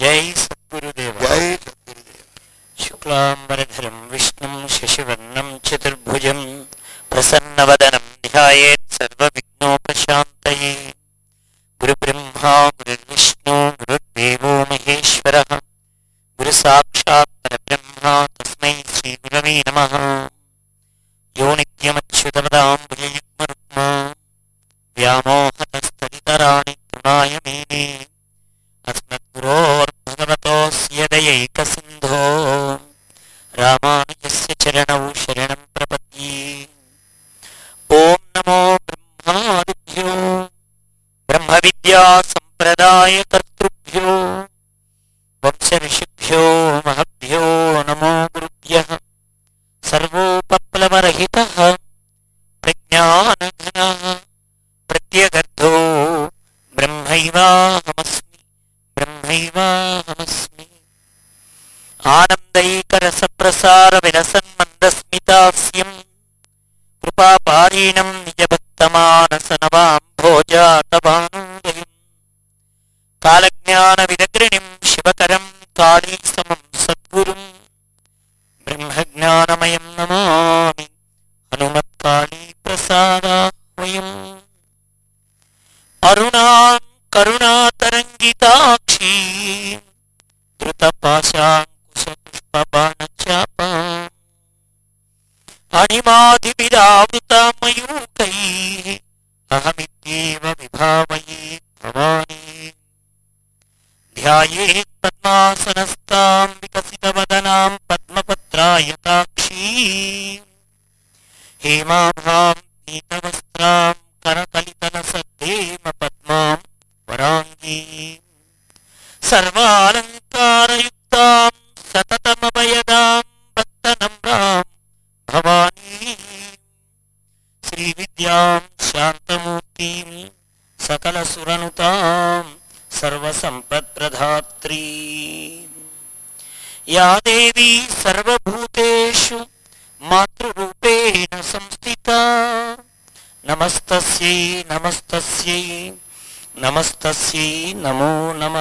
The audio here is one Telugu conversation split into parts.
జై సద్గురుదేవ జై సద్గురుదేవ శుక్లాంబరధరం విష్ణుం శశివర్ణం చతుర్భుజం ప్రసన్నవదనం ధ్యాయేత్ సర్వవిఘ్నోపశాంతయే గురుబ్రహ్మా గురుర్విష్ణు గురుర్దేవో మహేశ్వర గురు సాక్షాత్ పరబ్రహ్మ తస్మై శ్రీ గురవే నమ యో నిత్యమచ్యుతపదాంబుజయుగ్మరుక్మా వ్యామోహతస్తరితరాణి తృణాయ మేనే अस्मद्गुरोर्भगवतोऽस्य दयैकसिन्धो रामानुजस्य चरणौ शरणं प्रपद्ये ॐ नमो ब्रह्मादिभ्यो ब्रह्मविद्यासम्प्रदायकर्तृभ्यो वंशऋषिभ्यो महभ्यो नमो गुरुभ्यः सर्वोपप्लवरहितः प्रज्ञानघनः प्रत्यगर्धो ब्रह्मैवाहमस्मि ब्रह्मैवाहमस्मि आनन्दैकरसप्रसारविलसन्मन्दस्मितास्यम् कृपापारीणम् निजभक्तमानसनवाम् भोजातवानुदयम् कालज्ञानविदग्रणिम् शिवकरम् कालीसमम् सद्गुरुम् ब्रह्मज्ञानमयम् नमामि हनुमत्कालीप्रसादाह्वयम् अरुणाम् करुणातरङ्गिताक्षी धृतपाशाङ्कुशपुष्पबाणचापा अणिमादिविदावृतामयूकैः अहमित्येव विभावये भवानी ध्यायेत् पद्मासनस्ताम् विकसितवदनाम् पद्मपत्रायताक्षी हेमाभाम् पीतवस्त्राम् करकलितलसद्धेम पद्माम् वराङ्गी सर्वालङ्कारयुक्ताम् सततमभयदाम् भक्तनम्राम् भवानी श्रीविद्याम् शान्तमूर्तिम् सकलसुरनुताम् सर्वसम्पत्प्रधात्री या देवी सर्वभूतेषु मातृरूपेण संस्थिता నమస్తస్యై నమస్తస్యై నమస్తస్యై నమో నమ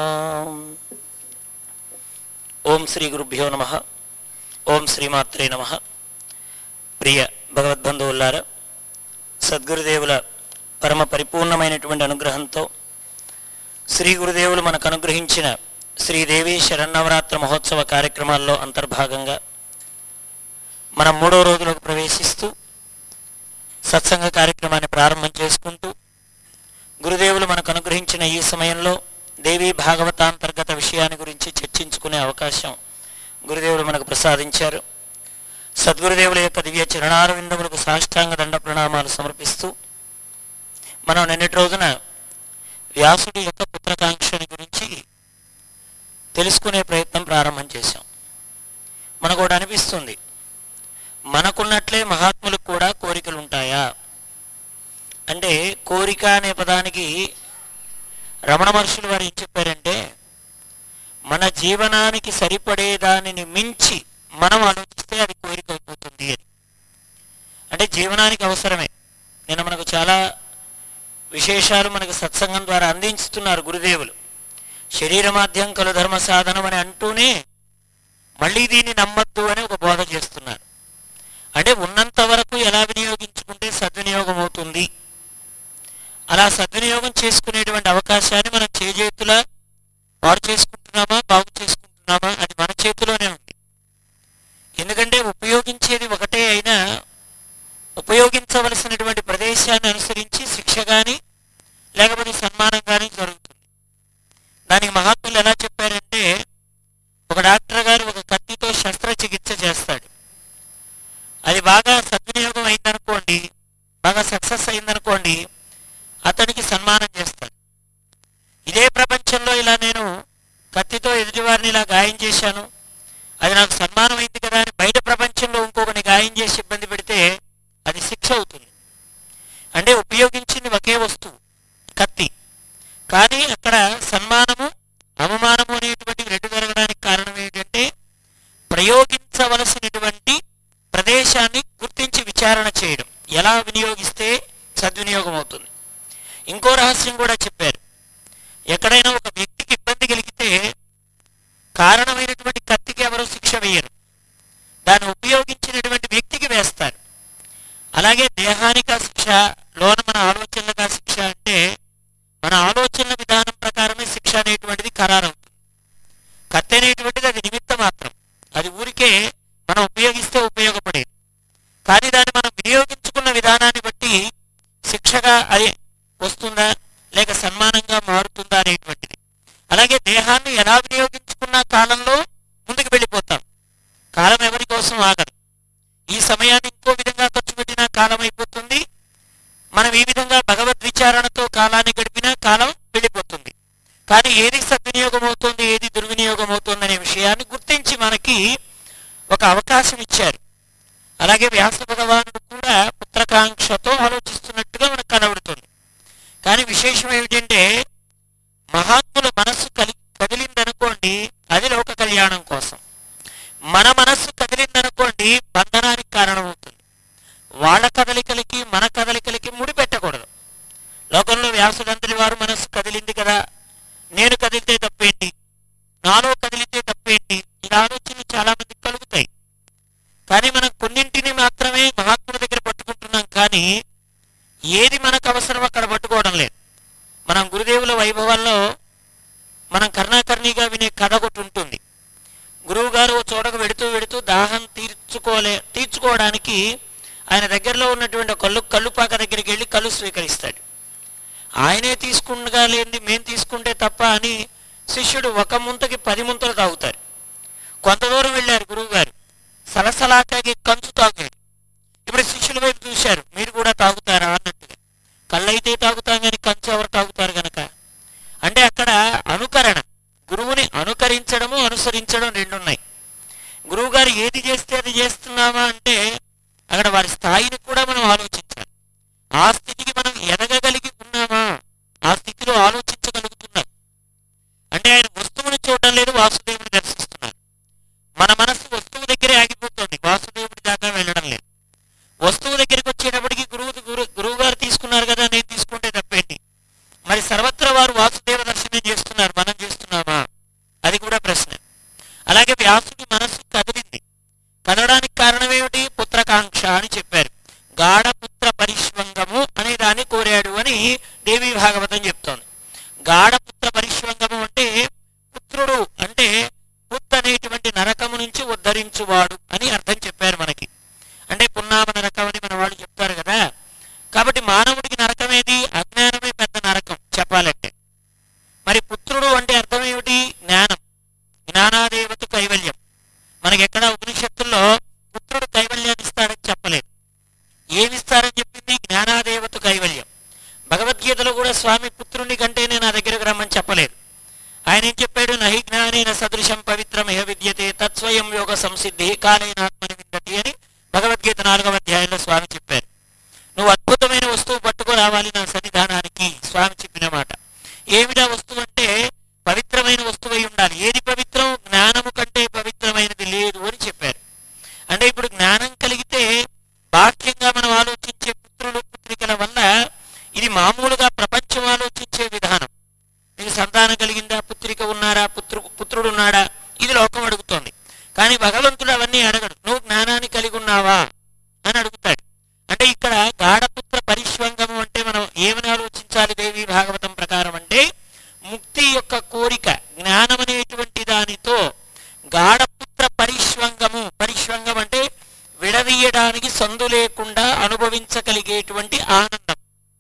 ఓం శ్రీ గురుభ్యో నమ ఓం శ్రీమాత్రే నమ ప్రియ భగవద్బంధువులారా సద్గురుదేవుల పరమ పరిపూర్ణమైనటువంటి అనుగ్రహంతో శ్రీ గురుదేవులు మనకు అనుగ్రహించిన శ్రీదేవి శరన్నవరాత్ర మహోత్సవ కార్యక్రమాల్లో అంతర్భాగంగా మనం మూడో రోజులకు ప్రవేశిస్తూ సత్సంగ కార్యక్రమాన్ని ప్రారంభం చేసుకుంటూ గురుదేవులు మనకు అనుగ్రహించిన ఈ సమయంలో దేవీ భాగవతాంతర్గత విషయాన్ని గురించి చర్చించుకునే అవకాశం గురుదేవులు మనకు ప్రసాదించారు సద్గురుదేవుల యొక్క దివ్య చరణారవిందములకు సాష్టాంగ దండ ప్రణామాలు సమర్పిస్తూ మనం నిన్నటి రోజున వ్యాసుడి యొక్క పుత్రకాంక్షని గురించి తెలుసుకునే ప్రయత్నం ప్రారంభం చేశాం మనకు కూడా అనిపిస్తుంది మనకున్నట్లే మహాత్ములకు కూడా కోరికలు ఉంటాయా అంటే కోరిక అనే పదానికి రమణ మహర్షులు వారు ఏం చెప్పారంటే మన జీవనానికి సరిపడే దానిని మించి మనం ఆలోచిస్తే అది కోరిక అయిపోతుంది అని అంటే జీవనానికి అవసరమే నిన్న మనకు చాలా విశేషాలు మనకు సత్సంగం ద్వారా అందించుతున్నారు గురుదేవులు శరీరమాధ్యం కలు ధర్మ సాధనం అని అంటూనే మళ్ళీ దీన్ని నమ్మద్దు అని ఒక బోధ చేస్తున్నారు అంటే ఉన్నంత వరకు ఎలా వినియోగించుకుంటే సద్వినియోగం అవుతుంది అలా సద్వినియోగం చేసుకునేటువంటి అవకాశాన్ని మనం చేజేతులా పాడు చేసుకుంటున్నామా బాగు చేసుకుంటున్నామా అది మన చేతిలోనే ఉంది ఎందుకంటే ఉపయోగించేది ఒకటే అయినా ఉపయోగించవలసినటువంటి ప్రదేశాన్ని అనుసరించి శిక్ష కానీ లేకపోతే సన్మానం కానీ జరుగుతుంది దానికి మహాత్ములు ఎలా చెప్పారంటే ఒక డాక్టర్ గారు ఒక కత్తితో శస్త్రచికిత్స చేస్తాడు అది బాగా సద్వినియోగం అయిందనుకోండి బాగా సక్సెస్ అయిందనుకోండి అతనికి సన్మానం చేస్తాడు ఇదే ప్రపంచంలో ఇలా నేను కత్తితో ఎదుటివారిని ఇలా గాయం చేశాను అది నాకు సన్మానం అయింది కదా అని బయట ప్రపంచంలో ఇంకొకరిని గాయం చేసి ఇబ్బంది పెడితే అది శిక్ష అవుతుంది అంటే ఉపయోగించింది ఒకే వస్తువు కత్తి కానీ అక్కడ సన్మానము అవమానము అనేటువంటివి రెండు జరగడానికి కారణం ఏంటంటే ప్రయోగించవలసినటువంటి ప్రదేశాన్ని గుర్తించి విచారణ చేయడం ఎలా వినియోగిస్తే సద్వినియోగం అవుతుంది ఇంకో రహస్యం కూడా చెప్పారు ఎక్కడైనా ఒక వ్యక్తికి ఇబ్బంది కలిగితే కారణమైనటువంటి కత్తికి ఎవరు శిక్ష వేయరు దాన్ని ఉపయోగించినటువంటి వ్యక్తికి వేస్తారు అలాగే దేహానికి ఆ శిక్ష లోన మన ఆలోచనలకు ఆ శిక్ష అంటే మన ఆలోచనల విధానం ప్రకారమే శిక్ష అనేటువంటిది ఖరారవుతుంది కత్తి అనేటువంటిది అది నిమిత్త మాత్రం అది ఊరికే మనం ఉపయోగిస్తే ఉపయోగపడేది కానీ దాన్ని మనం వినియోగించుకున్న విధానాన్ని బట్టి శిక్షగా అది వస్తుందా లేక సన్మానంగా మారుతుందా అనేటువంటిది అలాగే దేహాన్ని ఎలా వినియోగించుకున్న కాలంలో ముందుకు వెళ్ళిపోతాం కాలం ఎవరి కోసం ఆగదు ఈ సమయాన్ని ఇంకో విధంగా ఖర్చు పెట్టినా కాలం అయిపోతుంది మనం ఈ విధంగా భగవద్ విచారణతో కాలాన్ని గడిపినా కాలం వెళ్ళిపోతుంది కానీ ఏది సద్వినియోగం అవుతుంది ఏది దుర్వినియోగం అవుతుంది అనే విషయాన్ని గుర్తించి మనకి ఒక అవకాశం ఇచ్చారు అలాగే వ్యాస భగవానుడు కూడా పుత్రకాంక్షతో ఆలోచిస్తున్నట్టుగా మనకు కనబడుతుంది కానీ విశేషం ఏమిటంటే మహాత్ముల మనస్సు కలి కదిలిందనుకోండి అది లోక కళ్యాణం కోసం మన మనస్సు కదిలిందనుకోండి బంధనానికి కారణమవుతుంది వాళ్ళ కదలికలకి మన కదలికలకి ముడి పెట్టకూడదు లోకంలో వ్యాసుడంతటి వారు మనస్సు కదిలింది కదా నేను కదిలితే తప్పేంటి నాలో కదిలితే తప్పేంటి ఇలా ఆలోచనలు చాలా మందికి కలుగుతాయి కానీ మనం కొన్నింటిని మాత్రమే మహాత్ముల దగ్గర పట్టుకుంటున్నాం కానీ ఏది మనకు అవసరం అక్కడ పట్టుకోవడం లేదు మనం గురుదేవుల వైభవాల్లో మనం కర్ణాకర్ణిగా వినే కథ ఒకటి ఉంటుంది గురువు గారు ఓ చోటకు వెడుతూ వెడుతూ దాహం తీర్చుకోలే తీర్చుకోవడానికి ఆయన దగ్గరలో ఉన్నటువంటి ఒక కళ్ళు కళ్ళుపాక దగ్గరికి వెళ్ళి కళ్ళు స్వీకరిస్తాడు ఆయనే తీసుకుండగా లేనిది మేము తీసుకుంటే తప్ప అని శిష్యుడు ఒక ముంతకి పది ముంతలు తాగుతారు కొంత దూరం వెళ్ళారు గురువు గారు సలసలాకాగి కంచు తాగాడు ఇప్పుడు శిష్యుల వైపు చూశారు మీరు కూడా తాగుతారా అన్నట్టుగా కళ్ళైతే తాగుతాం కానీ కంచు ఎవరు తాగుతారు గనక అంటే అక్కడ అనుకరణ గురువుని అనుకరించడము అనుసరించడం రెండు ఉన్నాయి గురువు గారు ఏది చేస్తే అది చేస్తున్నామా అంటే అక్కడ వారి స్థాయిని కూడా మనం ఆలోచించాలి ఆ స్థితికి మనం ఎదగగలిగి ఉన్నామా ఆ స్థితిలో ఆలోచించగలుగుతున్నాం అంటే ఆయన వస్తువుని చూడడం లేదు వాసుదేవుని దర్శిస్తున్నారు మన మనస్సు వస్తువు దగ్గరే ఆగిపోతుంది వాసుదేవుడి దాకా వెళ్ళడం లేదు వస్తువు దగ్గరికి వచ్చేటప్పటికి గురువు గురు గురువు గారు తీసుకున్నారు కదా నేను తీసుకుంటే తప్పేంటి మరి సర్వత్రా వారు వాసుదేవ దర్శనం చేస్తున్నారు మనం చేస్తున్నామా అది కూడా ప్రశ్న అలాగే వ్యాసుడి మనస్సు కదిలింది కదలడానికి కారణం ఏమిటి పుత్రకాంక్ష అని చెప్పారు గాఢపుత్ర పరిష్వంగము అనే దాన్ని కోరాడు అని దేవి భాగవతం చెప్తోంది గాఢపుత్ర పరిష్వంగము అంటే పుత్రుడు అంటే పుత్ అనేటువంటి నరకము నుంచి ఉద్ధరించువాడు అని అర్థం చెప్పారు మనకి అంటే పున్నామ నరకం అని మన వాళ్ళు చెప్తారు కదా కాబట్టి మానవుడికి నరకమేది అజ్ఞానమే పెద్ద నరకం చెప్పాలంటే మరి పుత్రుడు అంటే అర్థం ఏమిటి జ్ఞానం జ్ఞానాదేవత కైవల్యం మనకి ఎక్కడ ఉపనిషత్తుల్లో పుత్రుడు కైవల్యాన్ని ఇస్తాడని చెప్పలేదు ఏమిస్తారని చెప్పింది జ్ఞానాదేవత కైవల్యం భగవద్గీతలో కూడా స్వామి పుత్రుని కంటేనే నా దగ్గరకు రమ్మని చెప్పలేదు ఆయన ఏం చెప్పాడు నహి జ్ఞానేన సదృశం పవిత్రమిహ విద్యతే తత్స్వయం యోగ సంసిద్ధి కాలేనాత్మని విందతి అని భగవద్గీత నాలుగవ అధ్యాయంలో స్వామి చెప్పారు నువ్వు అద్భుతమైన వస్తువు పట్టుకు రావాలి నా సన్నిధానానికి స్వామి చెప్పిన మాట ఏమిటా వస్తువు అంటే పవిత్రమైన వస్తువు అయి ఉండాలి ఏది పవిత్రం జ్ఞానము కంటే పవిత్రమైనది లేదు అని చెప్పారు అంటే ఇప్పుడు జ్ఞానం కలిగితే బాహ్యంగా మనం ఆలోచించే పుత్రులు పుత్రికల వల్ల ఇది మామూలుగా ప్రపంచం ఆలోచించే విధానం నీకు సంతానం కలిగిందా పుత్రిక ఉన్నారా పుత్రు పుత్రుడు ఉన్నాడా ఇది లోకం అడుగుతోంది కానీ భగవంతుడు అవన్నీ అడగడు నువ్వు జ్ఞానాన్ని కలిగి ఉన్నావా అని అడుగుతాడు అంటే ఇక్కడ గాఢపుత్ర పరిష్వంగము అంటే మనం ఏమని ఆలోచించాలి దేవి భాగవతం ప్రకారం అంటే ముక్తి యొక్క కోరిక జ్ఞానం అనేటువంటి దానితో గాఢపుత్ర పరిష్వంగము పరిష్వంగం అంటే విడదీయడానికి సందు లేకుండా అనుభవించగలిగేటువంటి ఆనందం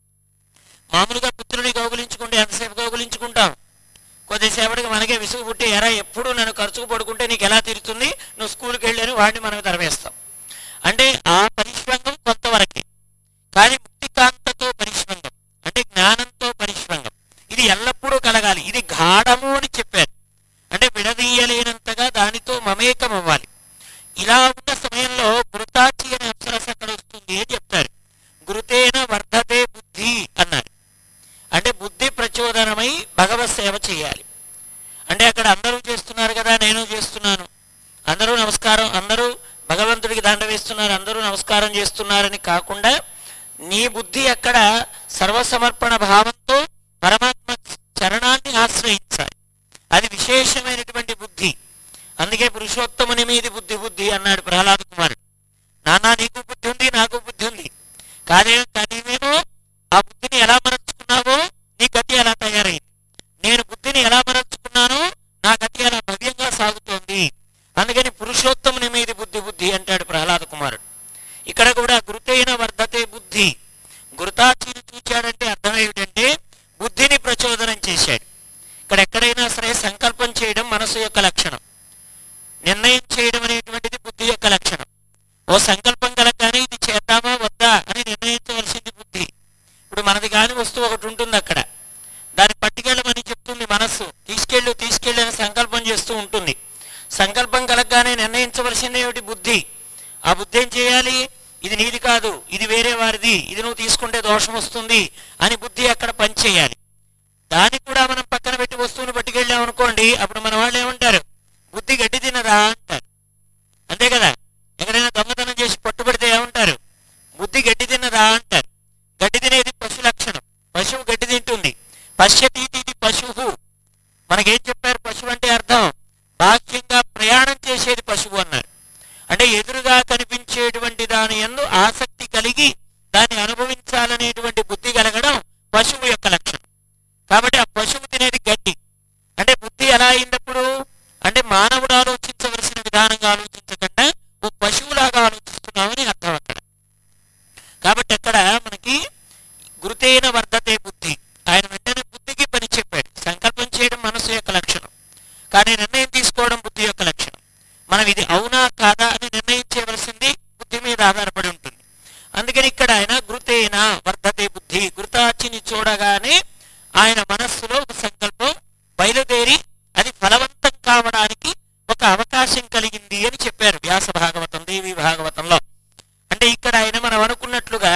మామూలుగా పుత్రుని కౌగులించుకుంటే ఎంతసేపు కౌగులించుకుంటాం కొద్దిసేపటికి మనకే విసుగు పుట్టి ఎరా ఎప్పుడు నన్ను ఖర్చుకు పడుకుంటే నీకు ఎలా తీరుతుంది నువ్వు స్కూల్కి వెళ్ళని వాడిని మనం తరవేస్తాం అంటే ఆ పరిష్వంగం కొంతవరకే కానీ ముక్తికాంతతో పరిష్వంగం అంటే జ్ఞానంతో పరిష్వంగం ఇది ఎల్లప్పుడూ కలగాలి ఇది గాఢము అని చెప్పారు అంటే విడదీయలేనంతగా దానితో మమేకం అవ్వాలి ఇలా ఉన్న సమయంలో గురుతాచి అనే అప్సరస అక్కడ వస్తుంది అని చెప్తారు గురుతేన వర్ధతే బుద్ధి అన్నారు అంటే బుద్ధి ప్రచోదనమై భగవత్ సేవ చేయాలి అంటే అక్కడ అందరూ చేస్తున్నారు కదా నేను చేస్తున్నాను అందరూ నమస్కారం అందరూ భగవంతుడికి దండ వేస్తున్నారు అందరూ నమస్కారం చేస్తున్నారని కాకుండా నీ బుద్ధి అక్కడ సర్వసమర్పణ భావంతో పరమాత్మ చరణాన్ని ఆశ్రయించాలి అది విశేషమైనటువంటి బుద్ధి అందుకే పురుషోత్తముని మీది బుద్ధి బుద్ధి అన్నాడు ప్రహ్లాద కుమారుడు నానా నీకు బుద్ధి ఉంది నాకు బుద్ధి ఉంది కాదే కానీ నేను ఆ బుద్ధిని ఎలా మరచుకున్నావో నీ గతి ఎలా తయారైంది నేను బుద్ధిని ఎలా మరచుకున్నానో నా గతి అలా భవ్యంగా సాగుతోంది అందుకని పురుషోత్తముని మీది బుద్ధి బుద్ధి అంటాడు ప్రహ్లాద కుమారుడు ఇక్కడ కూడా గురుతైన వర్ధతే బుద్ధి గురుతాచీని చూచాడంటే అర్థం ఏమిటంటే బుద్ధిని ప్రచోదనం చేశాడు ఇక్కడ ఎక్కడైనా సరే సంకల్పం చేయడం మనసు యొక్క లక్షణం నిర్ణయం చేయడం అనేటువంటిది బుద్ధి యొక్క లక్షణం ఓ సంకల్పం కలగానే ఇది చేద్దామా వద్దా అని నిర్ణయించవలసింది బుద్ధి ఇప్పుడు మనది కాని వస్తువు ఒకటి ఉంటుంది అక్కడ దాన్ని పట్టుకెళ్ళమని చెప్తుంది మనస్సు తీసుకెళ్ళు తీసుకెళ్ళి అని సంకల్పం చేస్తూ ఉంటుంది సంకల్పం కలగగానే నిర్ణయించవలసింది ఏమిటి బుద్ధి ఆ బుద్ధి ఏం చేయాలి ఇది నీది కాదు ఇది వేరే వారిది ఇది నువ్వు తీసుకుంటే దోషం వస్తుంది అని బుద్ధి అక్కడ పనిచేయాలి దాన్ని కూడా మనం పక్కన పెట్టి వస్తువును పట్టుకెళ్ళాం అనుకోండి అప్పుడు మన వాళ్ళు ఏమంటారు బుద్ధి గడ్డి తినదా అంటారు అంతే కదా ఎక్కడైనా దొంగతనం చేసి పట్టుబడితే ఏమంటారు బుద్ధి గడ్డి తిన్నదా అంటారు గడ్డి తినేది పశు లక్షణం పశువు గడ్డి తింటుంది పశ్యతీతి ఇది పశువు మనకేం చెప్పారు పశువు అంటే అర్థం బాహ్యంగా ప్రయాణం చేసేది పశువు అన్నారు అంటే ఎదురుగా కనిపించేటువంటి దాని ఎందు ఆసక్తి కలిగి దాన్ని అనుభవించాలనేటువంటి బుద్ధి కలగడం పశువు యొక్క లక్షణం కాబట్టి ఆ పశువు తినేది గడ్డి అంటే బుద్ధి ఎలా అయినప్పుడు అంటే మానవుడు ఆలోచించవలసిన విధానంగా ఆలోచించకుండా ఓ పశువులాగా ఆలోచిస్తున్నామని అర్థం అక్కడ కాబట్టి అక్కడ మనకి గురుతైన వర్ధతే బుద్ధి ఆయన వెంటనే బుద్ధికి పని చెప్పాడు సంకల్పం చేయడం మనసు యొక్క లక్షణం కానీ నిర్ణయం తీసుకోవడం బుద్ధి యొక్క లక్షణం మనం ఇది అవునా కాదా అని నిర్ణయించవలసింది బుద్ధి మీద ఆధారపడి ఉంటుంది అందుకని ఇక్కడ ఆయన గురుతైన వర్ధతే బుద్ధి గురుతాచిని చూడగానే ఆయన మనస్సులో ఒక సంకల్పం బయలుదేరి అది ఫలవంతం కావడానికి ఒక అవకాశం కలిగింది అని చెప్పారు వ్యాస భాగవతం దేవి భాగవతంలో అంటే ఇక్కడ ఆయన మనం అనుకున్నట్లుగా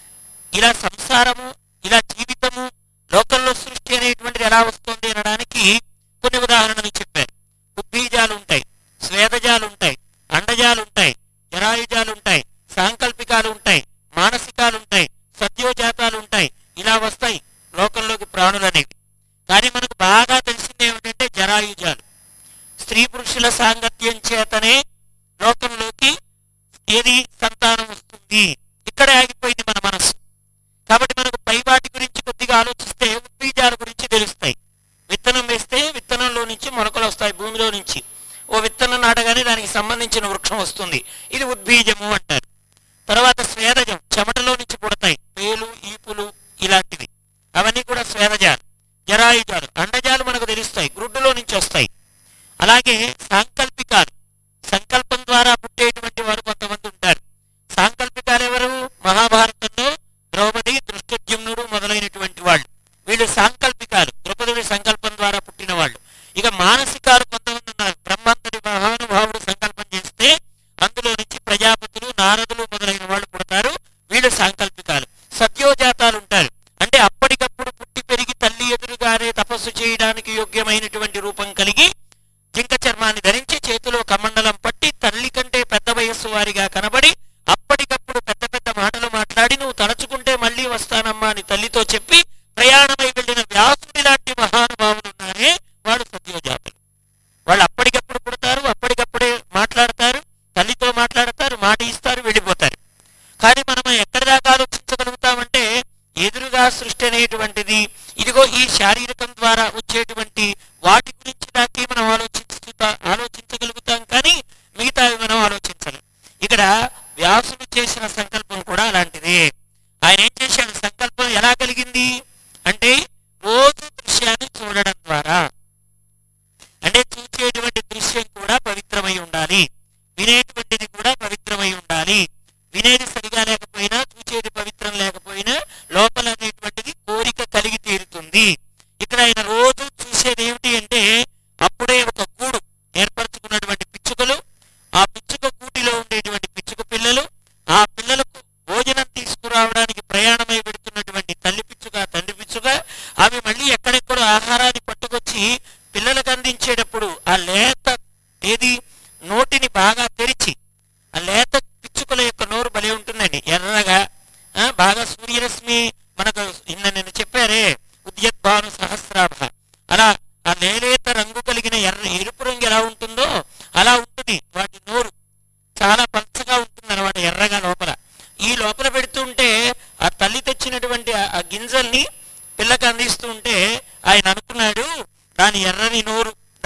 ఇలా సంసారము ఇలా జీవితము లోకంలో సృష్టి అనేటువంటిది ఎలా వస్తుంది అనడానికి కొన్ని ఉదాహరణలు చెప్పారు ఉద్బీజాలు ఉంటాయి స్వేదజాలు ఉంటాయి అండజాలు ఉంటాయి జరాయుజాలు ఉంటాయి సాంకల్పికాలు ఉంటాయి మానసికాలు ఉంటాయి సత్యోజాతాలు ఉంటాయి ఇలా వస్తాయి లోకంలోకి ప్రాణులు అనేవి కానీ మనకు బాగా తెలిసింది ఏమిటంటే జరాయుజాలు స్త్రీ పురుషుల సాంగత్యం చేతనే లోకంలోకి ఏది సంతానం వస్తుంది ఇక్కడే ఆగిపోయింది మన మనసు కాబట్టి మనకు పై వాటి గురించి కొద్దిగా ఆలోచిస్తే ఉద్బీజాల గురించి తెలుస్తాయి విత్తనం వేస్తే విత్తనంలో నుంచి మొలకలు వస్తాయి భూమిలో నుంచి ఓ విత్తనం నాటగానే దానికి సంబంధించిన వృక్షం వస్తుంది ఇది ఉద్బీజము అంటారు తర్వాత స్వేదజం చెమటలో నుంచి పుడతాయి పేలు ఈపులు ఇలాంటివి అవన్నీ కూడా స్వేదజాలు జరాయుజాలు అండజాలు మనకు తెలుస్తాయి గ్రుడ్డులో నుంచి వస్తాయి అలాగే సాంకల్పికాలు సంకల్పం ద్వారా పుట్టేటువంటి వారు కొంతమంది ఉంటారు సాంకల్పికాలు ఎవరు మహాభారతంలో ద్రౌపది దృష్టద్యుమ్నుడు మొదలైనటువంటి వాళ్ళు వీళ్ళు సాంకల్పికాలు ద్రౌపదుడి సంకల్పం ద్వారా పుట్టిన వాళ్ళు ఇక మానసికాలు కొంతమంది ఉన్నారు బ్రహ్మంతటి మహానుభావుడు సంకల్పం చేస్తే అందులో నుంచి ప్రజాపతులు నారదులు మొదలైన వాళ్ళు పుడతారు వీళ్ళు సాంకల్పికాలు సత్యోజాతాలు ఉంటారు అంటే అప్పటికప్పుడు పుట్టి పెరిగి తల్లి ఎదురుగానే తపస్సు చేయడానికి యోగ్యమైనటువంటి రూపం కలిగి జింక చర్మాన్ని ధరించి చేతిలో కమండలం పట్టి తల్లి కంటే పెద్ద వయస్సు వారిగా కనబడి అప్పటికప్పుడు పెద్ద పెద్ద మాటలు మాట్లాడి నువ్వు తలుచుకుంటే మళ్ళీ వస్తానమ్మా అని తల్లితో చెప్పి ప్రయాణమై వెళ్ళిన వ్యాసుడి లాంటి మహానుభావులు ఉన్నారే వాడు సత్యోజాతులు వాళ్ళు అప్పటికప్పుడు పుడతారు అప్పటికప్పుడే మాట్లాడతారు తల్లితో మాట్లాడతారు మాట ఇస్తారు వెళ్ళిపోతారు కానీ మనం ఎక్కడి దాకా ఆలోచించగలుగుతామంటే ఎదురుగా సృష్టి అనేటువంటిది ఇదిగో ఈ శారీరకం ద్వారా వచ్చేటువంటి వాటి గురించి దాకే మనం ఆలోచించుతా ఆలోచించగలుగుతాం కానీ మిగతావి మనం ఆలోచించలేం ఇక్కడ వ్యాసుడు చేసిన సంకల్పం కూడా అలాంటిదే ఆయన ఏం చేశాడు సంకల్పం ఎలా కలిగింది అంటే రోజు దృశ్యాన్ని చూడడం ద్వారా అంటే చూసేటువంటి దృశ్యం కూడా పవిత్రమై ఉండాలి వినేటువంటిది కూడా పవిత్రమై ఉండాలి వినేది సరిగా లేకపోయినా చూసేది పవిత్రం లేకపోయినా లోపల అనేటువంటిది కోరిక కలిగి తీరుతుంది ఇక్కడ ఆయన రోజు చూసేది ఏమిటి అంటే అప్పుడే ఒక గూడు ఏర్పరచుకున్నటువంటి పిచ్చుకలు ఆ పిచ్చుక గూటిలో ఉండేటువంటి పిచ్చుక పిల్లలు ఆ పిల్లలకు భోజనం తీసుకురావడానికి ప్రయాణమై పెడుతున్నటువంటి తల్లి పిచ్చుక తండ్రి పిచ్చుక అవి మళ్ళీ ఎక్కడెక్కడో ఆహారాన్ని పట్టుకొచ్చి పిల్లలకు అందించేటప్పుడు ఆ లేత ఏది నోటిని బాగా తెరిచి ఆ లేత పిచ్చుకల యొక్క నోరు భలే ఉంటుందండి ఎర్రగా ఆ, బాగా సూర్యరశ్మి మనకు నిన్న నేను చెప్పారే ఉద్యద్భాను సహస్రాభ అలా ఆ లేలేత రంగు కలిగిన ఎర్ర ఎరుపు రంగు ఎలా ఉంటుందో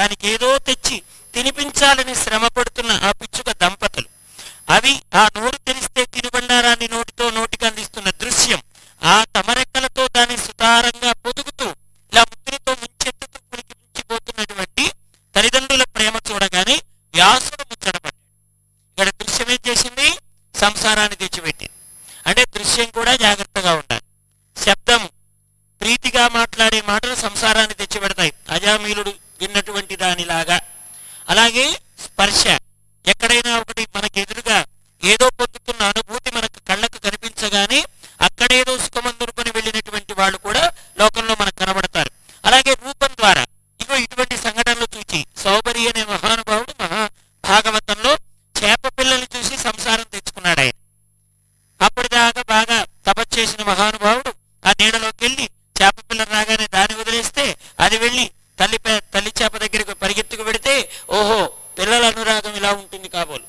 దానికి ఏదో తెచ్చి తినిపించాలని శ్రమ పడుతున్న ఆ పిచ్చుక దంపతులు అవి ఆ నోరు తెరిస్తే తినుబండారాన్ని నోటితో నోటికి అందిస్తున్న దృశ్యం ఆ తమరెక్కలతో దాన్ని సుతారంగా పొదుగుతూ ఇలా ముద్దులతో ముంచెత్తుతూ పులికి ముంచిపోతున్నటువంటి తల్లిదండ్రుల ప్రేమ చూడగానే వ్యాసుడు ముచ్చటపడ్డాడు ఇక్కడ దృశ్యం ఏం చేసింది సంసారాన్ని తెచ్చిపెట్టింది అంటే దృశ్యం కూడా జాగ్రత్తగా ఉండాలి శబ్దం ప్రీతిగా మాట్లాడే మాటలు సంసారాన్ని తెచ్చిపెడతాయి అజామీలుడు విన్నటువంటి దానిలాగా అలాగే స్పర్శ ఎక్కడైనా ఒకటి మనకి ఎదురుగా ఏదో పొందుతున్న అనుభూతి మనకు కళ్ళకు కనిపించగానే అక్కడేదో సుఖమందుకొని వెళ్ళినటువంటి వాళ్ళు కూడా లోకంలో మనకు కనబడతారు అలాగే రూపం ద్వారా ఇగో ఇటువంటి సంఘటనలు చూచి సౌబరి అనే మహానుభావుడు మహా భాగవతంలో చేప పిల్లల్ని చూసి సంసారం తెచ్చుకున్నాడు ఆయన అప్పటిదాకా బాగా తపస్సు మహానుభావుడు ఆ నీడలోకి వెళ్ళి చేప పిల్ల రాగానే దాన్ని వదిలేస్తే అది వెళ్ళి తల్లి పే- తల్లి చేప దగ్గరికి పరిగెత్తుకు పెడితే ఓహో పిల్లల అనురాగం ఇలా ఉంటుంది కాబోలు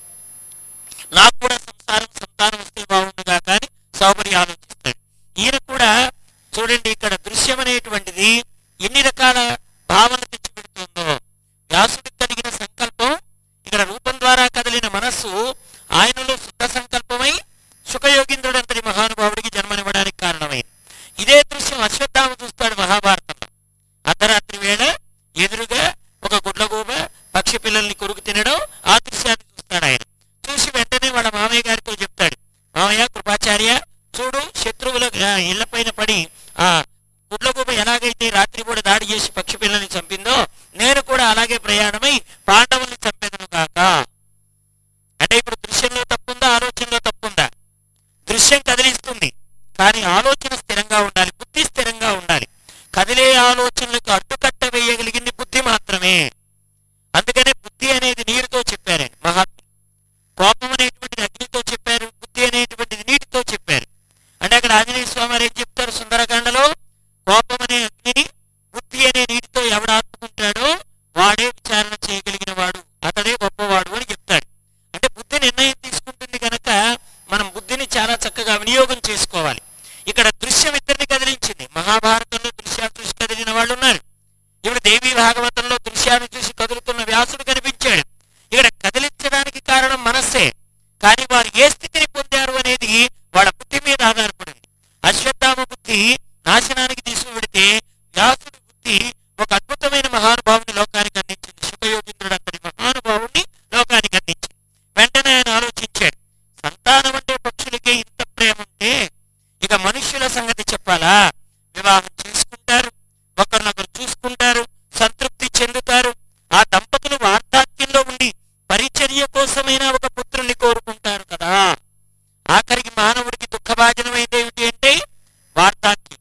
నాకు కూడా సంసారం సంతానం వస్తే బాగుండుగా కానీ సౌకర్యం ఆలోచిస్తాడు ఈయన కూడా చూడండి ఇక్కడ దృశ్యం అనేటువంటిది ఎన్ని రకాల భావన తెచ్చిపెడుతుందో వ్యాసుడికి కలిగిన సంకల్పం ఇక్కడ రూపం ద్వారా కదిలిన మనస్సు ఆయనలో శుద్ధ సంకల్పమై సుఖయోగింద్రుడు అంతటి మహానుభావుడికి జన్మనివ్వడానికి కారణమైంది ఇదే దృశ్యం అశ్వత్థామ చూస్తాడు మహాభారతంలో అర్ధరాత్రి వేళ ఎదురుగా ఒక గుడ్లగూబ పక్షి పిల్లల్ని కొరుకు తినడం ఆ దృశ్యాన్ని చూస్తాడు ఆయన చూసి వెంటనే వాళ్ళ మామయ్య గారితో చెప్తాడు మామయ్య కృపాచార్య చూడు శత్రువుల ఆ, ఇళ్ల పైన పడి ఆ గుడ్లగూబ ఎలాగైతే రాత్రి కూడా దాడి చేసి పక్షి పిల్లల్ని చంపిందో నేను కూడా అలాగే ప్రయాణమై పాండవుల్ని చంపేదను కాక అంటే ఇప్పుడు దృశ్యంలో తప్పుందా ఆలోచనలో తప్పుందా దృశ్యం కదిలిస్తుంది కానీ ఆలోచన స్థిరంగా ఉండాలి బుద్ధి స్థిరంగా ఉండాలి కదిలే ఆలోచనలకు అడ్డుకట్ట వేయగలిగింది బుద్ధి మాత్రమే అందుకనే బుద్ధి అనేది నీరుతో చెప్పారండి మహాత్ములు కోపం అనేటువంటిది అగ్నితో చెప్పారు బుద్ధి అనేటువంటిది నీటితో చెప్పారు అంటే అక్కడ ఆంజనేయ స్వామి వారు ఏం చెప్తారు సుందరకాండలో కోపం అనే అగ్నిని బుద్ధి అనే నీటితో ఎవడు ఆపుకుంటాడో వాడే విచారణ చేయగలిగిన వాడు అతడే గొప్పవాడు అని చెప్తాడు అంటే బుద్ధి నిర్ణయం తీసుకుంటుంది కనుక మనం బుద్ధిని చాలా చక్కగా వినియోగం చేసుకోవాలి ఇక్కడ దృశ్యం ఇద్దరిని కదిలించింది మహాభారతంలో దృశ్యాన్ని చూసి కదిలిన వాళ్ళు ఉన్నారు ఇప్పుడు దేవి భాగవతంలో దృశ్యాన్ని చూసి కదులుతున్న వ్యాసుడు కనిపించాడు ఇక్కడ కదిలించడానికి కారణం మనస్సే కానీ వారు ఏ స్థితిని పొందారు అనేది వాళ్ళ బుద్ధి మీద ఆధారపడింది అశ్వత్థామ బుద్ధి నాశనానికి తీసుకువెడితే వ్యాసుడి బుద్ధి ఒక అద్భుతమైన మహానుభావుని లోకానికి అందించింది శుభయోగింద్రుడు అంతటి మహానుభావుని లోకానికి అందించింది వెంటనే ఆయన ఆలోచించాడు సంతానం అంటే పక్షులకే ఇంత ప్రేమ ఉంటే ఇక మనుష్యుల సంగతి చెప్పాలా వివాహం చేసుకుంటారు ఒకరినొకరు చూసుకుంటారు సంతృప్తి చెందుతారు ఆ దంపతులు వార్ధాక్యంలో ఉండి పరిచర్య కోసమైనా ఒక పుత్రుణ్ణి కోరుకుంటారు కదా ఆఖరికి మానవుడికి దుఃఖభాజనమైంది ఏమిటి అంటే వార్ధాక్యం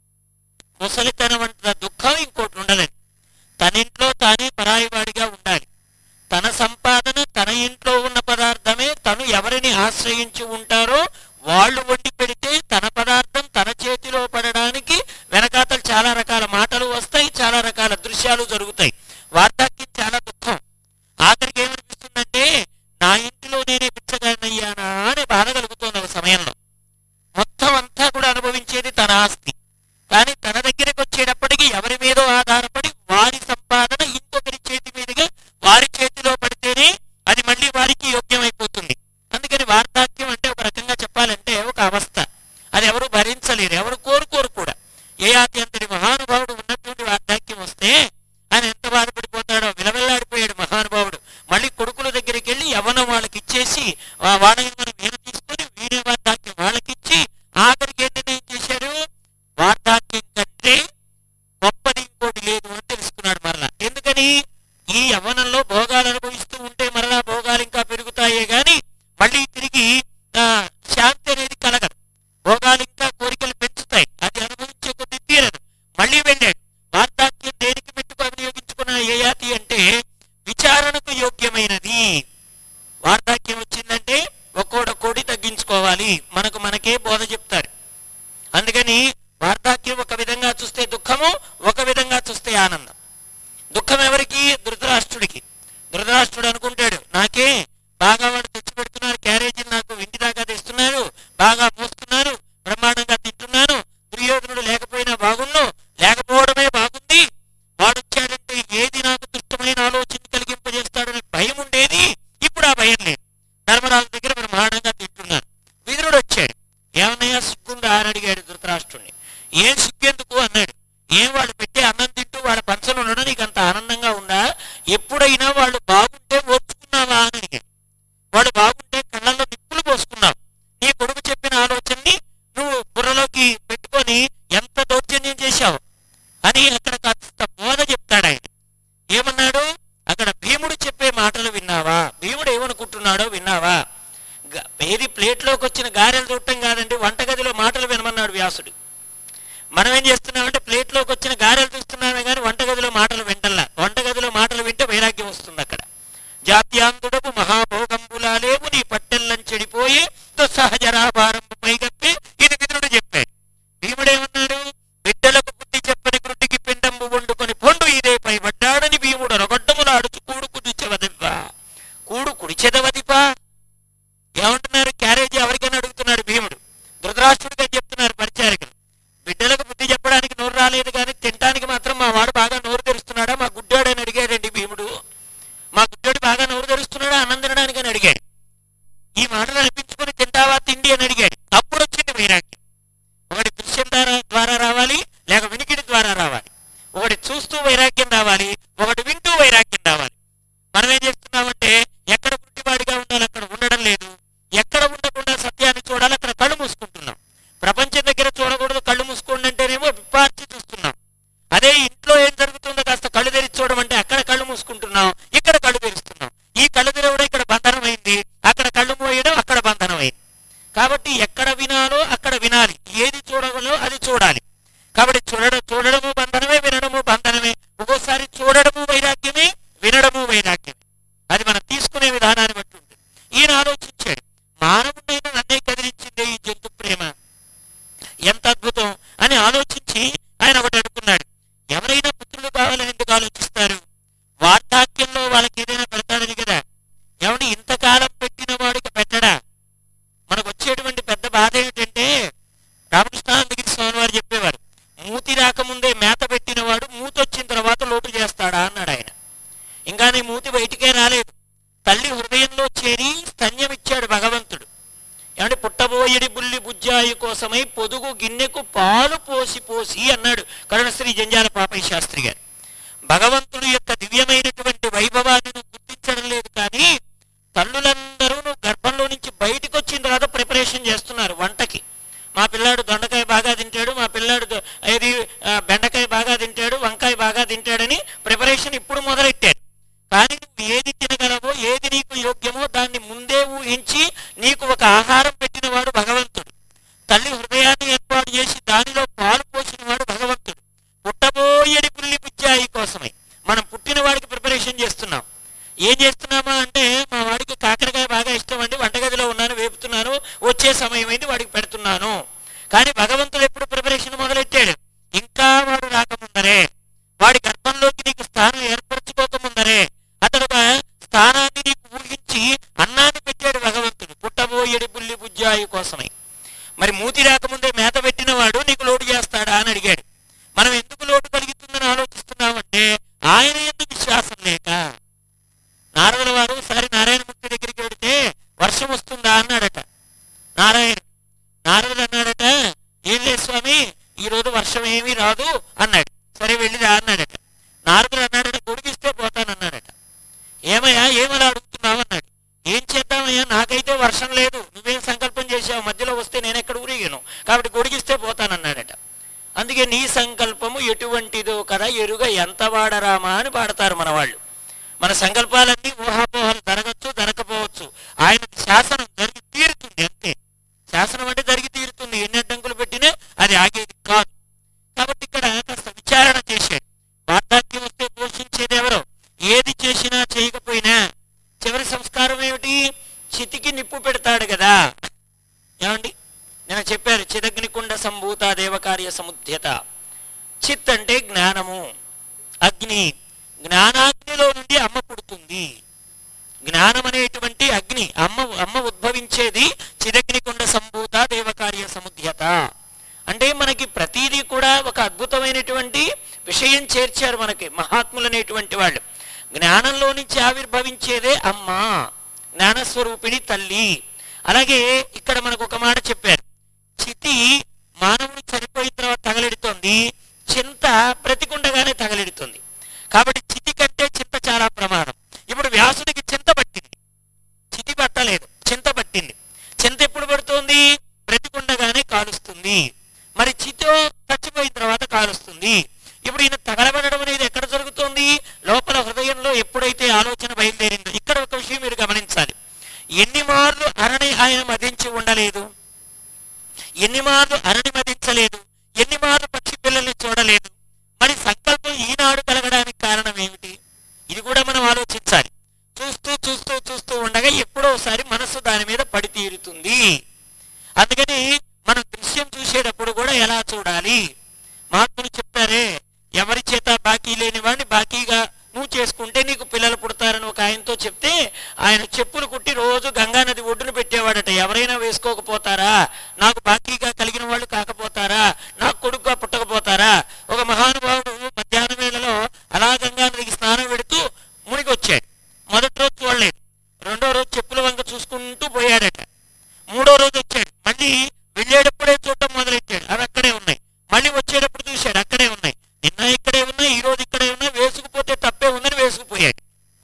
ముసలితనం అంత దుఃఖం ఇంకోటి ఉండలేదు తన ఇంట్లో తానే పరాయివాడిగా ఉండాలి తన సంపాదన తన ఇంట్లో ఉన్న పదార్థమే తను ఎవరిని ఆశ్రయించి ఉంటారో వాళ్ళు వండి పెడితే తన పదార్థం తన చేతిలో పడడానికి వెనకాతలు చాలా రకాల మాటలు వస్తాయి చాలా రకాల దృశ్యాలు జరుగుతాయి వార్ధాక్యం చాలా దుఃఖం ఆఖరికి ఏమనిపిస్తుందంటే నా ఇంటిలో నేనే పిచ్చగానయ్యానా అనే బాధ కలుగుతోంది ఒక సమయంలో మొత్తం అంతా కూడా అనుభవించేది తన ఆస్తి కానీ తన దగ్గరికి వచ్చేటప్పటికి ఎవరి మీదో ఆధారపడి వారి సంపాదన ఇంకొకరి చేతి మీదుగా వారి చేతిలో పడితేనే అది మళ్ళీ వారికి యోగ్యమైపోతుంది అందుకని వార్ధాక్యం అంటే ఒక రకంగా చెప్పాలంటే ఒక అవస్థ అది ఎవరు భరించలేరు ఎవరు కోరుకోరు కూడా ఏ అత్యంతటి మహానుభావుడు ఉన్నటువంటి వార్ధాక్యం వస్తే ఆయన ఎంత బాధపడిపోతాడో విలవెల్లాడిపోయాడు మహానుభావుడు మళ్ళీ కొడుకుల దగ్గరికి వెళ్ళి యవనం వాళ్ళకి ఇచ్చేసి ఆ వాళ్ళని మనం వీణ తీసుకొని వీణ వార్ధాక్యం వాళ్ళకిచ్చి ఆఖరికి ఏం నిర్ణయం చేశారు వార్ధాక్యం కంటే గొప్పది ఇంకోటి లేదు అని తెలుసుకున్నాడు మరలా ఎందుకని ఈ యవ్వనంలో భోగాలు అనుభవిస్తూ ఉంటే మరలా భోగాలు ఇంకా పెరుగుతాయే గాని మళ్ళీ తిరిగి ఆ, శాంతి అనేది కలగదు భోగాలు ఇంకా కోరికలు పెంచుతాయి అది అనుభవించే కొద్ది తీరదు మళ్ళీ వెళ్ళాడు వార్ధాక్యం దేనికి పెట్టుకు వినియోగించుకున్న ఏయాతి అంటే విచారణకు యోగ్యమైనది వార్ధాక్యం వచ్చిందంటే ఒక్కోడ కోడి తగ్గించుకోవాలి మనకు మనకే బోధ చెప్తారు అందుకని వార్ధాక్యం ఒక విధంగా చూస్తే దుఃఖము ఒక విధంగా చూస్తే ఆనందం దుఃఖం ఎవరికి ధృతరాష్ట్రుడికి ధృతరాష్ట్రుడు అనుకుంటాడు నాకే బాగా వాడు తెచ్చి పెడుతున్నారు క్యారేజీలు నాకు ఇంటి దాకా తెస్తున్నారు బాగా మోస్తున్నారు బ్రహ్మాండంగా తింటున్నాను దుర్యోధనుడు లేకపోయినా బాగున్ను లేకపోవడమే బాగుంది వాడు వచ్చాడంటే ఏది నాకు దుష్టమైన తామరాల దగ్గర బ్రహ్మాండంగా తింటున్నారు విదురుడు వచ్చాడు ఏమన్నయ్యా సిగ్గుందా అని అడిగాడు ధృతరాష్ట్రుడిని ఏం సిగ్గెందుకు అన్నాడు ఏం వాళ్ళు పెట్టే అన్నం తింటూ వాళ్ళ పంచలు ఉండడం నీకు అంత ఆనందంగా ఉందా ఎప్పుడైనా వాళ్ళు బాగుంటే ఓర్చుకున్నావా అని అడిగాడు వాడు బాగుంటే కళ్ళల్లో నిప్పులు పోసుకున్నావు నీ కొడుకు చెప్పిన ఆలోచనని నువ్వు బుర్రలోకి పెట్టుకొని ఎంత దౌర్జన్యం చేశావు అని అక్కడ కాస్త బోధ చెప్తాడు ఆయన ఏమన్నాడు అక్కడ భీముడు చెప్పే మాటలు విన్నావా భీముడు ఏమనుకుంటున్నాడో విన్నావా గ- ఏది ప్లేట్లోకి వచ్చిన గారెలు చూడటం కాదండి వంటగదిలో మాటలు వినమన్నాడు వ్యాసుడు మనం ఏం చేస్తున్నామంటే ప్లేట్లోకి వచ్చిన గారెలు చూస్తున్నామే కానీ వంటగదిలో మాటలు వింటల్లా వంటగదిలో మాటలు వింటే వైరాగ్యం వస్తుంది అక్కడ జాత్యాంతుడపు మహాభోగంబులా లేవు నీ పట్టెల్లం చెడిపోయి దుస్సహజరాభారంపు పైగప్పి ఇది విదురుడు చెప్పాడు భీముడేమన్నాడు బిడ్డలకు బుద్ధి చెప్పని కృటికి పిండంబు వండుకొని పొండు ఇదే పై పడ్డాడని భీముడు రొగడ్డములాడుచు కూడు కుడిచెవదివ్వా కూడు కుడిచెదవదిపా ఏమంటున్నారు క్యారేజీ ఎవరికైనా అడుగుతున్నాడు భీముడు ధృతరాష్ట్రుడికి అని చెప్తున్నారు పరిచారికలు బిడ్డలకు బుద్ధి చెప్పడానికి నోరు రాలేదు కానీ తినడానికి మాత్రం మా వాడు బాగా నోరు తెరుస్తున్నాడా మా గుడ్డాడు అని అడిగాడండి భీముడు మా గుడ్డాడు బాగా నోరు తెరుస్తున్నాడా అన్నం తినడానికి అని అడిగాడు ఈ మాటలు అనిపించుకొని తింటావా తిండి అని అడిగాడు అప్పుడు వచ్చింది వైరాగ్యం ఒకటి దృశ్యం ద్వారా ద్వారా రావాలి లేక వినికిడి ద్వారా రావాలి ఒకటి చూస్తూ వైరాగ్యం రావాలి ఒకటి వింటూ వైరాగ్యం రావాలి మనం ఏం చేస్తున్నామంటే ఎక్కడ పుట్టివాడిగా ఉండాలి అక్కడ ఉండడం లేదు ఎక్కడ ఉండకుండా సత్యాన్ని చూడాలి అక్కడ కళ్ళు మూసుకుంటున్నాం ప్రపంచం దగ్గర చూడకూడదు కళ్ళు మూసుకోండి అంటేనేమో విప్పార్చి చూస్తున్నాం అదే ఇంట్లో ఏం జరుగుతుందో కాస్త కళ్ళు తెరిచి చూడడం అంటే అక్కడ కళ్ళు మూసుకుంటున్నాం ఇక్కడ కళ్ళు తెరుస్తున్నాం ఈ కళ్ళు తెరవడం ఇక్కడ బంధనమైంది అక్కడ కళ్ళు మోయడం అక్కడ బంధనమైంది కాబట్టి ఎక్కడ వినాలో అక్కడ వినాలి ఏది చూడగలో అది చూడాలి కాబట్టి చూడడం చూడడము బంధనమే వినడము బంధనమే ఒక్కోసారి చూడడము వైరాగ్యమే వినడము వైరాగ్యమే అది మనం తీసుకునే విధానాన్ని బట్టి ఉంటుంది ఈయన ఆలోచించాడు మానవుడైన నన్నే కదిలించిందే ఈ జంతు ప్రేమ ఎంత అద్భుతం అని ఆలోచించి ఆయన ఒకటి అనుకున్నాడు ఎవరైనా పుత్రులు కావాలని ఎందుకు ఆలోచిస్తారు వార్ధాక్యంలో వాళ్ళకి ఏదైనా పెడతాడని కదా ఏమంటే ఇంతకాలం పెట్టిన వాడికి పెట్టడా మనకు వచ్చేటువంటి పెద్ద బాధ ఏమిటంటే రామకృష్ణానందగిరి స్వామి వారు చెప్పేవారు మూతి రాకముందే మేత పెట్టినవాడు మూతి వచ్చిన తర్వాత లోటు చేస్తాడా అన్నాడు ఆయన ఇంకా నీ మూతి బయటికే రాలేదు తల్లి హృదయంలో చేరి స్తన్యం ఇచ్చాడు భగవంతుడు ఏమంటే పుట్టబోయడి బుల్లి బుజ్జాయి కోసమై పొదుగు గిన్నెకు పాలు పోసి పోసి అన్నాడు కరుణశ్రీ జంజాల పాపయ్య శాస్త్రి గారు భగవంతుడి యొక్క దివ్యమైనటువంటి వైభవాన్ని నువ్వు గుర్తించడం లేదు కానీ తల్లులందరూ నువ్వు గర్భంలో నుంచి బయటకు వచ్చిన తర్వాత ప్రిపరేషన్ చేస్తున్నారు వంటకి మా పిల్లాడు దొండకాయ బాగా తింటాడు మా పిల్లాడు దొ- ఏది ఆ, బెండకాయ బాగా తింటాడు వంకాయ బాగా తింటాడని ప్రిపరేషన్ ఇప్పుడు మొదలెట్టారు కానీ నువ్వు ఏది తినగలవో ఏది నీకు యోగ్యమో దాన్ని ముందే ఊహించి నీకు ఒక ఆహారం పెట్టినవాడు భగవంతుడు తల్లి హృదయాన్ని ఏర్పాటు చేసి దానిలో పాలు పోసినవాడు భగవంతుడు పుట్టబోయేడి పుల్లి పిచ్చాయి కోసమై మనం పుట్టిన వాడికి ప్రిపరేషన్ చేస్తున్నాం ఏం చేస్తున్నామా అంటే మా వాడికి కాకరకాయ బాగా ఇష్టం అండి వంటగదిలో ఉన్నాను వేపుతున్నాను వచ్చే సమయం అయింది వాడికి పెడుతున్నాను కానీ భగవంతుడు ఎప్పుడు ప్రిపరేషన్ మొదలెట్టాడు ఇంకా వాడు రాకముందరే వాడి గర్భంలోకి నీకు స్థానం ఏర్పరచుకోకముందరే అతడు ఒక స్థానాన్ని నీకు ఊహించి అన్నాన్ని పెట్టాడు భగవంతుడు పుట్టబోయేడి బుల్లి బుజ్జాయి కోసమై మరి మూతి రాకముందే మేత పెట్టిన వాడు నీకు లోటు చేస్తాడా అని అడిగాడు మనం ఎందుకు లోటు కలుగుతుందని ఆలోచిస్తున్నామంటే ఆయన ఎందుకు విశ్వాసం లేక నారదుల వారు ఒకసారి నారాయణమూర్తి దగ్గరికి వెడితే వర్షం వస్తుందా అన్నాడట నారాయణ నారదుడు అన్నాడట ఏం లేదు స్వామి ఈ రోజు వర్షం ఏమీ రాదు అన్నాడు సరే వెళ్ళి రా అన్నాడట నారదుడు అన్నాడట గొడిగిస్తే పోతానన్నాడట ఏమయ్యా ఏమలా అడుగుతున్నావు అన్నాడు ఏం చేద్దామయ్యా నాకైతే వర్షం లేదు నువ్వేం సంకల్పం చేసావు మధ్యలో వస్తే నేను ఎక్కడ ఊరిగాను కాబట్టి గొడిగిస్తే పోతానన్నాడట అందుకే నీ సంకల్పము ఎటువంటిదో కదా ఎరుగ ఎంత వాడరామా అని పాడతారు మన వాళ్ళు మన సంకల్పాలన్నీ ఊహాపోహాలు జరగచ్చు జరగకపోవచ్చు ఆయన శాసనం జరిగి తీరుతుంది అంతే శాసనం అంటే జరిగి తీరుతుంది ఎన్ని అడ్డంకులు పెట్టినా అది ఆగేది కాదు కాబట్టి ఇక్కడ కాస్త విచారణ చేశాడు వార్ధాక్యం వస్తే పోషించేది ఎవరో ఏది చేసినా చేయకపోయినా చివరి సంస్కారం ఏమిటి చితికి నిప్పు పెడతాడు కదా ఏమండి నేను చెప్పారు చిదగ్నికుండ సంభూత దేవకార్య సముద్యత చిత్ అంటే జ్ఞానము అగ్ని జ్ఞానాగ్నిలో నుండి అమ్మ పుడుతుంది జ్ఞానం అనేటువంటి అగ్ని అమ్మ అమ్మ ఉద్భవించేది చిదగ్నికుండ సంభూత దేవకార్య సముద్యత అంటే మనకి ప్రతిదీ కూడా ఒక అద్భుతమైనటువంటి విషయం చేర్చారు మనకి మహాత్ములు అనేటువంటి వాళ్ళు జ్ఞానంలో నుంచి ఆవిర్భవించేదే అమ్మ జ్ఞానస్వరూపిణి తల్లి అలాగే ఇక్కడ మనకు ఒక మాట చెప్పారు చితి మానవుడు చనిపోయిన తర్వాత తగలెడుతోంది చింత బ్రతికుండగానే తగలెడుతుంది కాబట్టి చితి కంటే చింత చాలా ప్రమాదం ఇప్పుడు వ్యాసుడికి చింత పట్టింది చితి పట్టలేదు చింత పట్టింది చింత ఎప్పుడు పడుతోంది బ్రతికుండగానే కాలుస్తుంది మరి చితో చచ్చిపోయిన తర్వాత కాలుస్తుంది ఇప్పుడు ఈయన తగలబడడం అనేది ఎక్కడ జరుగుతోంది లోపల హృదయంలో ఎప్పుడైతే ఆలోచన బయలుదేరిందో ఇక్కడ ఒక విషయం మీరు గమనించాలి ఎన్ని మార్లు అరణి ఆయన మదించి ఉండలేదు ఎన్ని మార్లు అరణి మదించలేదు ఎన్ని మార్లు పక్షి పిల్లల్ని చూడలేదు మరి సంకల్పం ఈనాడు కలగడానికి కారణం ఏమిటి ఇది కూడా మనం ఆలోచించాలి చూస్తూ చూస్తూ చూస్తూ ఉండగా ఎప్పుడో ఒకసారి మనస్సు దాని మీద పడి తీరుతుంది అందుకని మనం దృశ్యం చూసేటప్పుడు కూడా ఎలా చూడాలి మహాత్ములు చెప్పారే ఎవరి చేత బాకీ లేని వాడిని బాకీగా నువ్వు చేసుకుంటే నీకు పిల్లలు పుడతారని ఒక ఆయనతో చెప్తే ఆయన చెప్పులు కుట్టి రోజు గంగా నది ఒడ్డున పెట్టేవాడట ఎవరైనా వేసుకోకపోతారా నాకు బాకీగా కలిగిన వాళ్ళు కాకపోతారా నాకు కొడుకుగా పుట్టకపోతారా ఒక మహానుభావుడు మధ్యాహ్నం వేళలో అలా గంగా నదికి స్నానం పెడుతూ మునిగి వచ్చాడు మొదటి రోజు చూడలేదు రెండో రోజు చెప్పుల వంక చూసుకుంటూ పోయాడట మూడో రోజు వచ్చాడు మళ్ళీ వెళ్ళేటప్పుడే చూడటం మొదలెట్టాడు అవి అక్కడే ఉన్నాయి మళ్ళీ వచ్చేటప్పుడు చూశాడు అక్కడే ఉన్నాయి నిన్న ఇక్కడే ఉన్నాయి ఈ రోజు ఇక్కడే ఉన్నాయి వేసుకుపోతే తప్పే ఉందని వేసుకుపోయాడు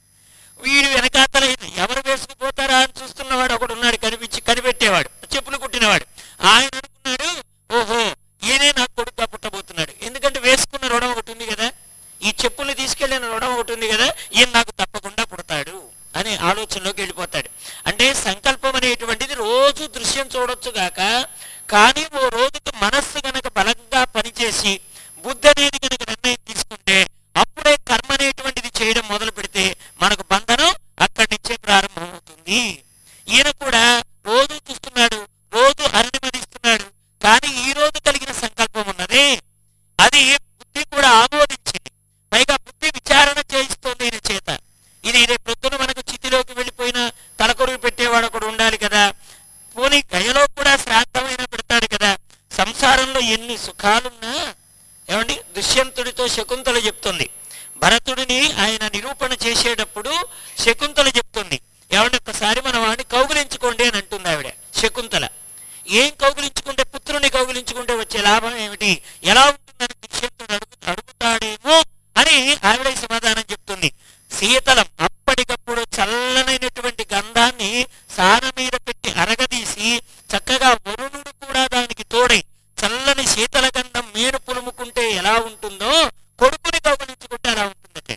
వీడు వెనకాతల ఎవరు వేసుకుపోతారా అని చూస్తున్నవాడు ఒకడు ఉన్నాడు కనిపించి కనిపెట్టేవాడు చెప్పులు కుట్టినవాడు ఆయన అనుకున్నాడు ఓహో ఈయనే నాకు కొడుకుగా పుట్టబోతున్నాడు ఎందుకంటే వేసుకున్న రుణం ఒకటి ఉంది కదా ఈ చెప్పుల్ని తీసుకెళ్లిన రుణం ఒకటి ఉంది కదా ఈయన నాకు తప్పకుండా పుడతాడు అనే ఆలోచనలోకి వెళ్ళిపోతాడు అంటే సంకల్పం అనేటువంటిది రోజు దృశ్యం చూడొచ్చు గాక కానీ ఓ రోజుకి మనస్సు గనక బలంగా పనిచేసి బుద్ధి అనేది కనుక నిర్ణయం తీసుకుంటే అప్పుడే కర్మ అనేటువంటిది చేయడం మొదలు పెడితే మనకు బంధనం అక్కడి నుంచే ప్రారంభమవుతుంది ఈయన కూడా రోజు చూస్తున్నాడు రోజు అరణిమనిస్తున్నాడు కానీ ఈ రోజు కలిగిన సంకల్పం ఉన్నదే అది బుద్ధి కూడా ఆమోదించింది పైగా బుద్ధి విచారణ చేయిస్తోంది ఈయన చేత ఇది రేపు పొద్దున మనకు చితిలోకి వెళ్ళిపోయిన తలకొరుగు పెట్టేవాడు ఒకడు ఉండాలి కదా పోనీ గయలో కూడా శ్రాద్ధమైన పెడతాడు కదా సంసారంలో ఎన్ని సుఖాలున్నా ఏమండి దుష్యంతుడితో శకుంతల చెప్తుంది భరతుడిని ఆయన నిరూపణ చేసేటప్పుడు శకుంతల చెప్తుంది ఏమంటే ఒక్కసారి మన వాడిని కౌగులించుకోండి అని అంటుంది ఆవిడ శకుంతల ఏం కౌగులించుకుంటే పుత్రుని కౌగులించుకుంటే వచ్చే లాభం ఏమిటి ఎలా ఉంటుందని దుష్యంతుడు అడుగు అడుగుతాడేమో అని ఆవిడ ఈ సమాధానం చెప్తుంది శీతలం అప్పటికప్పుడు చల్లనైనటువంటి గంధాన్ని సాన మీద పెట్టి అరగదీసి చక్కగా వరుణుడు కూడా దానికి తోడై చల్లని శీతల గంధం మేను పులుముకుంటే ఎలా ఉంటుందో కొడుకుని కౌగులించుకుంటే అలా ఉంటుందట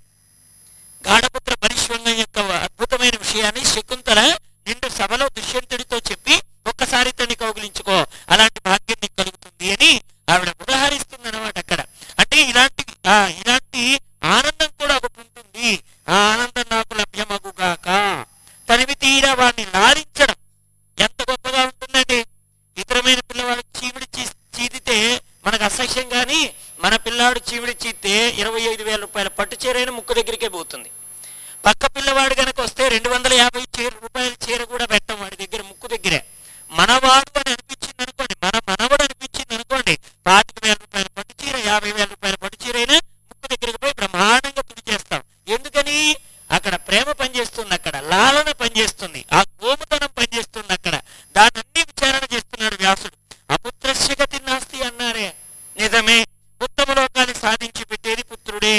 గాఢపుత్ర పరిశ్వంగం యొక్క అద్భుతమైన విషయాన్ని శకుంతల నిండు సభలో దుష్యంతుడితో చెప్పి ఒక్కసారి తన్ని కౌగిలించుకో అలాంటి భాగ్యం నీకు కలుగుతుంది అని ఆవిడ ఉదాహరిస్తుంది అనమాట అక్కడ అంటే ఇలాంటి ఆ ఇలాంటి ఆనందం కూడా ఒకటి ఉంటుంది ఆ ఆనందం నాకు లభ్యమగుగాక తనివి తీరా వాడిని లారించడం ఎంత గొప్పగా ఉంటుందండి ఇతరమైన పిల్లవాడు చీమిడి చీ చీదితే మనకు అసహ్యం కానీ మన పిల్లాడు చీమిడి చీతే ఇరవై ఐదు వేల రూపాయల పట్టు చీరైన ముక్కు దగ్గరికే పోతుంది పక్క పిల్లవాడు కనుక వస్తే రెండు వందల యాభై చీర రూపాయల చీర కూడా పెట్టం వాడి దగ్గర ముక్కు దగ్గరే మనవాడు అని అనిపించింది అనుకోండి మన మనవడు అనిపించింది అనుకోండి పాతిక వేల రూపాయల పట్టు చీర యాభై వేల రూపాయల పట్టు చీర అయినా ముక్కు దగ్గరికి పోయి బ్రహ్మాండంగా తుడి చేస్తాం ఎందుకని అక్కడ ప్రేమ పనిచేస్తుంది అక్కడ లాలన పనిచేస్తుంది ఆ గోముతనం పనిచేస్తుంది అక్కడ దాన్ని అన్ని విచారణ చేస్తున్నాడు వ్యాసుడు అపుత్రస్య గతి నాస్తి అన్నారే నిజమే ఉత్తమ లోకాన్ని సాధించి పెట్టేది పుత్రుడే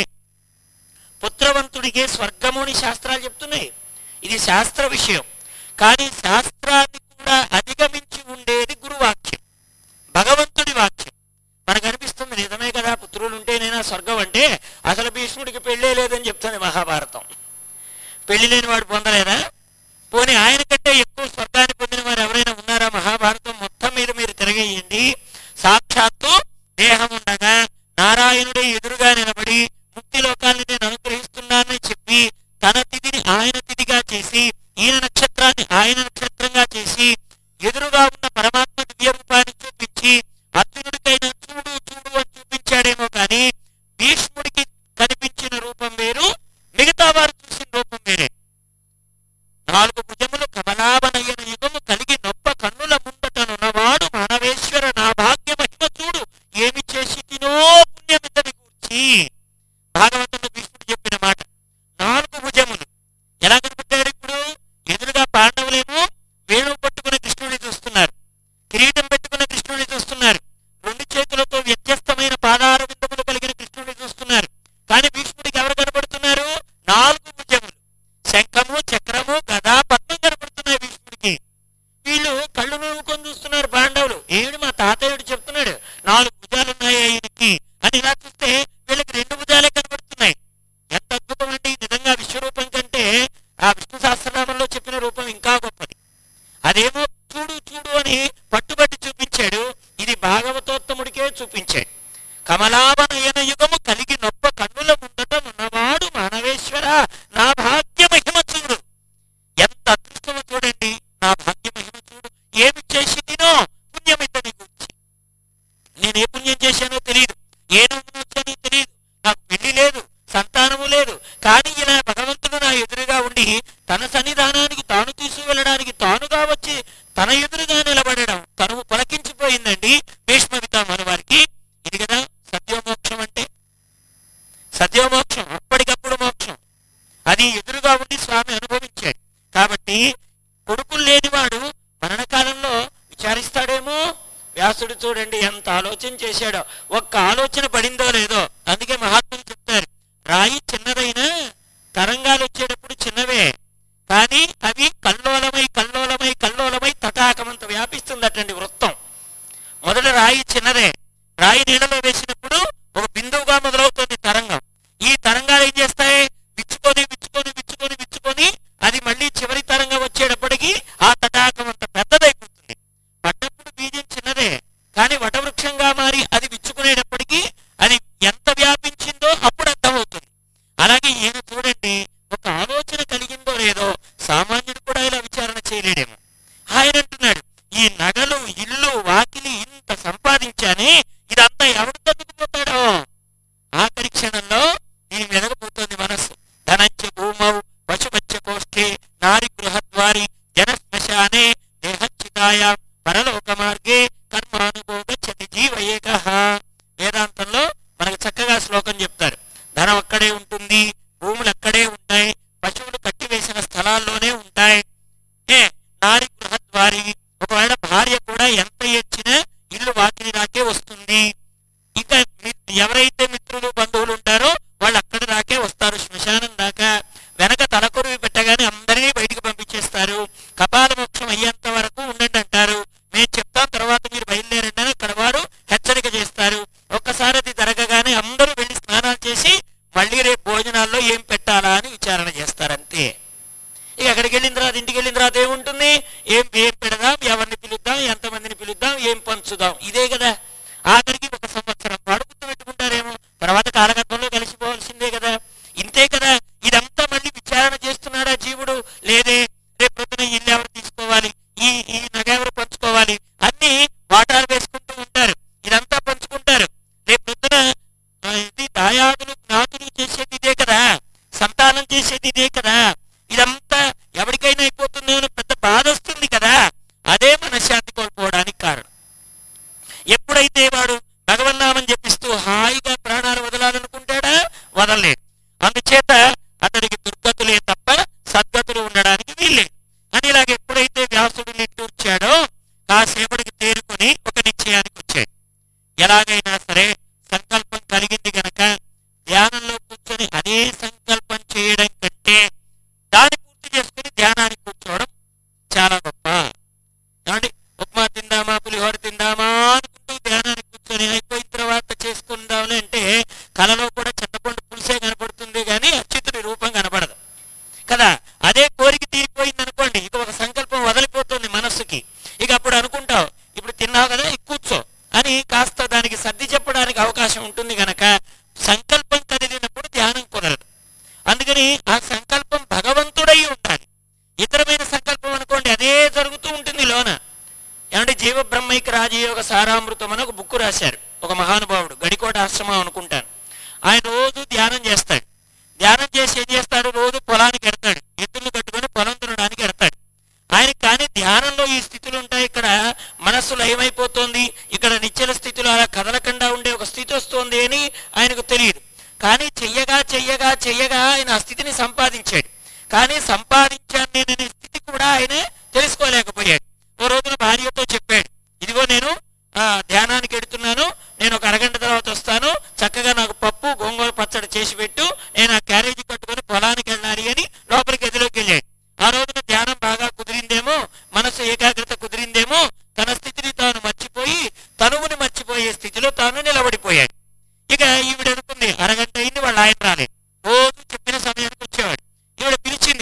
పుత్రవంతుడికే స్వర్గము అని శాస్త్రాలు చెప్తున్నాయి ఇది శాస్త్ర విషయం కానీ శాస్త్రాన్ని కూడా అధిగమించి ఉండేది గురువాక్యం భగవంతుడి వాక్యం మనకు అనిపిస్తుంది నిజమే కదా పుత్రులు ఉంటేనైనా స్వర్గం అంటే అసలు భీష్ముడికి పెళ్ళే లేదని చెప్తుంది మహాభారతం పెళ్లి లేని వాడు పొందలేదా పోనీ ఆయన కంటే ఎక్కువ స్వర్గాన్ని పొందిన వారు ఎవరైనా ఉన్నారా మహాభారతం మొత్తం మీద మీరు తిరగేయండి సాక్షాత్తు దేహం ఉండగా నారాయణుడే ఎదురుగా నిలబడి ముక్తి లోకాన్ని నేను అనుగ్రహిస్తున్నానని చెప్పి తన తిథిని ఆయన తిథిగా చేసి ఈయన నక్షత్రాన్ని ఆయన నక్షత్రంగా చేసి ఎదురుగా ఉన్న పరమాత్మ దివ్య రూపాన్ని చూపించి అర్జునుడికైనా చూడు చూడు అని చూపించాడేమో కానీ భీష్ముడికి కనిపించిన రూపం వేరు మిగతా వారు చూసిన రూపం వేరే నాలుగు భుజములు కమలావనయ్యన యుగము కలిగి నొప్ప కన్నుల ముందటనున్నవాడు మానవేశ్వర నా భాగ్య మహిమ చూడు ఏమి చేసి తినో పుణ్యమితని కూర్చి భాగవతంలో భీష్ముడు చెప్పిన మాట నాలుగు భుజములు ఎలా కనిపెట్టాడు ఇప్పుడు ఎదురుగా పాండ ఆ విష్ణు సహస్రనామంలో చెప్పిన రూపం ఇంకా గొప్పది అదేమో చూడు చూడు అని పట్టుబట్టి చూపించాడు ఇది భాగవతోత్తముడికే చూపించాడు కమలాభనయన యుగము కలిగి నొప్ప కన్నుల ముందట ఉన్నవాడు మానవేశ్వర నా భాగ్య మహిమ చూడు ఎంత అదృష్టమో చూడండి నా భాగ్య మహిమ చూడు ఏమి చేసి తినో పుణ్యమితని గురించి నేను ఏ పుణ్యం చేశానో తెలియదు ఏ నవ్వును వచ్చానో తెలియదు నాకు పెళ్లి లేదు సంతానము లేదు కానీ ఇలా భగవంతుడు నా ఎదురుగా ఉండి తన సన్నిధానానికి తాను తీసుకువెళ్ళడానికి తానుగా వచ్చి తన ఎదురుగా నిలబడడం తనువు పలకించిపోయిందండి భీష్మవితామని వారికి ఇది కదా సత్యోమోక్షం అంటే సత్యోమోక్షం అప్పటికప్పుడు మోక్షం అది ఎదురుగా ఉండి స్వామి అనుభవించాడు కాబట్టి కొడుకులు లేనివాడు మరణకాలంలో విచారిస్తాడేమో వ్యాసుడు చూడండి ఎంత ఆలోచన చేశాడో ఒక్క ఆలోచన పడిందో లేదో అందుకే మహాత్ములు చెప్తారు రాయి చిన్నదైనా తరంగాలు వచ్చేటప్పుడు చిన్నవే కానీ అవి కల్లోలమై కల్లోలమై కల్లోలమై తటాకమంత వ్యాపిస్తుందటండి వృత్తం మొదట రాయి చిన్నదే రాయి నీళ్ళలో వేసినప్పుడు ఒక బిందువుగా మొదలవుతుంది తరంగం ఈ తరంగాలు ఏం చేస్తాయి విచ్చుకొని విచ్చుకొని విచ్చుకొని విచ్చుకొని అది మళ్ళీ చివరి తరంగం వచ్చేటప్పటికి ఆ తటాకం అంత పెద్దదైపోతుంది పడ్డప్పుడు బీజం చిన్నదే కానీ వటవృక్షంగా మారి అది విచ్చుకునేటప్పటికీ అది ఎంత వ్యాపించిందో అప్పుడు అర్థమవుతుంది అలాగే ఈయన చూడండి ఒక ఆలోచన కలిగిందో లేదో సామాన్యుడు కూడా ఇలా విచారణ చేయలేడేమో ఆయన అంటున్నాడు ఈ నగలు ఇల్లు వాకిలి ఇంత సంపాదించాని ఇదంతా ఎవరు తగ్గుకుపోతాడో ఆఖరి క్షణంలో దీని మెదగపోతుంది మనస్సు ధనంచ భూమౌ పశుపచ్చ కోష్ఠే నారి గృహద్వారి జన శ్మశానే దేహచ్చితాయా పరలోక మార్గే కర్మానుభోగచ్చతి జీవయేక వేదాంతంలో మనకు చక్కగా శ్లోకం చెప్తారు ధనం అక్కడే ఉంటుంది భూములు అక్కడే ఉంటాయి పశువులు కట్టివేసిన స్థలాల్లోనే ఉంటాయి ఏ నారి గృహద్వారి ఒకవేళ భార్య కూడా ఎంత ఇచ్చినా ఇల్లు వాకిలి దాకే వస్తుంది ఇంకా మి- ఎవరైతే మిత్రులు బంధువులు ఉంటారో వాళ్ళు అక్కడి దాకే వస్తారు శ్మశానం దాకా వెనక తలకొరువి పెట్టగానే అందరినీ బయటికి పంపించేస్తారు కపాల మోక్షం అయ్యేంత వరకు ఉండండి అంటారు మేము చెప్తాం తర్వాత మీరు బయలుదేరండి అని అక్కడ వారు హెచ్చరిక చేస్తారు ఒక్కసారి అది జరగగానే అందరూ వెళ్ళి స్నానాలు చేసి మళ్ళీ రేపు భోజనాల్లో ఏం పెట్టాలా అని విచారణ చేస్తారంతే ఇక అక్కడికి వెళ్ళిన తర్వాత ఇంటికి వెళ్ళిన తర్వాత ఏముంటుంది ఏం ఏం పెడదాం ఎవరిని పిలుద్దాం ఎంతమందిని పిలుద్దాం ఏం పంచుదాం ఇదే కదా ఆఖరికి ఒక సంవత్సరం పాటు గుర్తుపెట్టుకుంటారేమో తర్వాత కాలగర్భంలో కలిసిపోవాల్సిందే కదా ఇంతే కదా ఇదంతా మళ్ళీ విచారణ చేస్తున్నాడా జీవుడు లేదే రేపు పొద్దున ఈ ఇల్లు ఎవరు తీసుకోవాలి ఈ ఈ నగ ఎవరు పంచుకోవాలి అన్ని వాటాలు వేసుకుంటూ ఉంటారు ఇదంతా పంచుకుంటారు రేపు పొద్దున ఆ, ఇది దాయాదులు జ్ఞాతులు చేసేది ఇదే కదా సంతానం చేసేది ఇదే కదా ఇదంతా ఎవరికైనా అయిపోతుందేమో అని పెద్ద బాధ వస్తుంది కదా అదే మనశ్శాంతి కోల్పోవడానికి కారణం ఎప్పుడైతే వాడు భగవన్నామని జపిస్తూ హాయిగా ప్రాణాలు వదలాలనుకుంటాడా వదలలేడు అందుచేత అతడికి దుర్గతులే తప్ప సద్గతులు ఉండడానికి వీల్లేదు అని ఇలాగ ఎప్పుడైతే వ్యాసుడు నిట్టూర్చాడో కాసేపటికి తేరుకొని ఒక నిశ్చయానికి వచ్చాడు ఎలాగైనా సరే సంకల్పం కలిగింది గనక ధ్యానంలో కూర్చొని అదే సంకల్పం చేయడం కంటే దాన్ని పూర్తి చేసుకుని ధ్యానానికి కూర్చోవడం చాలా గొప్ప ఏమండి ఉప్మా తిందామా పులిహోర తిందామా అనుకుంటూ ధ్యానానికి కూర్చొని అయిపోయిన తర్వాత చేసుకుందాంలే అంటే కలలో కూడా చింతపండు పులిసే కనపడుతుంది కానీ అచ్యుతుడి రూపం కనపడదు కదా అదే కోరిక తీరిపోయింది అనుకోండి ఇక ఒక సంకల్పం వదిలిపోతుంది మనస్సుకి ఇక అప్పుడు అనుకుంటావు ఇప్పుడు తిన్నావు కదా ఇక కూర్చో అని కాస్త దానికి సర్ది చెప్పడానికి అవకాశం ఉంటుంది గనక సంకల్పం కదిలినప్పుడు ధ్యానం కుదరదు అందుకని ఆ సంకల్పం భగవంతుడై ఉండాలి ఇతరమైన సంకల్పం అనుకోండి అదే జరుగుతూ ఉంటుంది లోన ఏమంటే జీవ బ్రహ్మైక రాజయోగ సారామృతం అని ఒక బుక్ రాశారు ఒక మహానుభావుడు గడికోట ఆశ్రమం అనుకుంటాను ఆయన రోజు ధ్యానం చేస్తాడు ధ్యానం చేసి ఏం చేస్తాడు రోజు పొలానికి ఎడతాడు ఎత్తులు కట్టుకొని పొలం దున్నడానికి ఎడతాడు ఆయనకి కానీ ధ్యానంలో ఈ స్థితులు ఉంటాయి ఇక్కడ మనస్సు లయమైపోతుంది ఇక్కడ నిశ్చల స్థితిలో అలా కదలకుండా ఉండే ఒక స్థితి వస్తుంది అని ఆయనకు తెలియదు కానీ చెయ్యగా చెయ్యగా చెయ్యగా ఆయన ఆ స్థితిని సంపాదించాడు కానీ సంపాదించాను నేననే స్థితి కూడా ఆయన తెలుసుకోలేకపోయాడు ఓ రోజున భార్యతో చెప్పాడు ఇదిగో నేను ఆ, ధ్యానానికి ఎడుతున్నాను నేను ఒక అరగంట తర్వాత వస్తాను చక్కగా నాకు పప్పు గోంగూర పచ్చడి చేసి పెట్టు నేను ఆ క్యారేజీ కట్టుకొని పొలానికి వెళ్ళాలి అని లోపలికి గదిలోకి వెళ్ళాడు ఆ రోజున ధ్యానం బాగా కుదిరిందేమో మనసు ఏకాగ్రత కుదిరిందేమో తన స్థితిని తాను మర్చిపోయి తనువుని మర్చిపోయే స్థితిలో తాను నిలబడిపోయాడు ఇక ఈవిడ అనుకుంది అరగంట అయింది వాళ్ళు ఆయన రాలేదు రోజు చెప్పిన సమయానికి వచ్చేవాడు ఈవిడ పిలిచింది గదిలో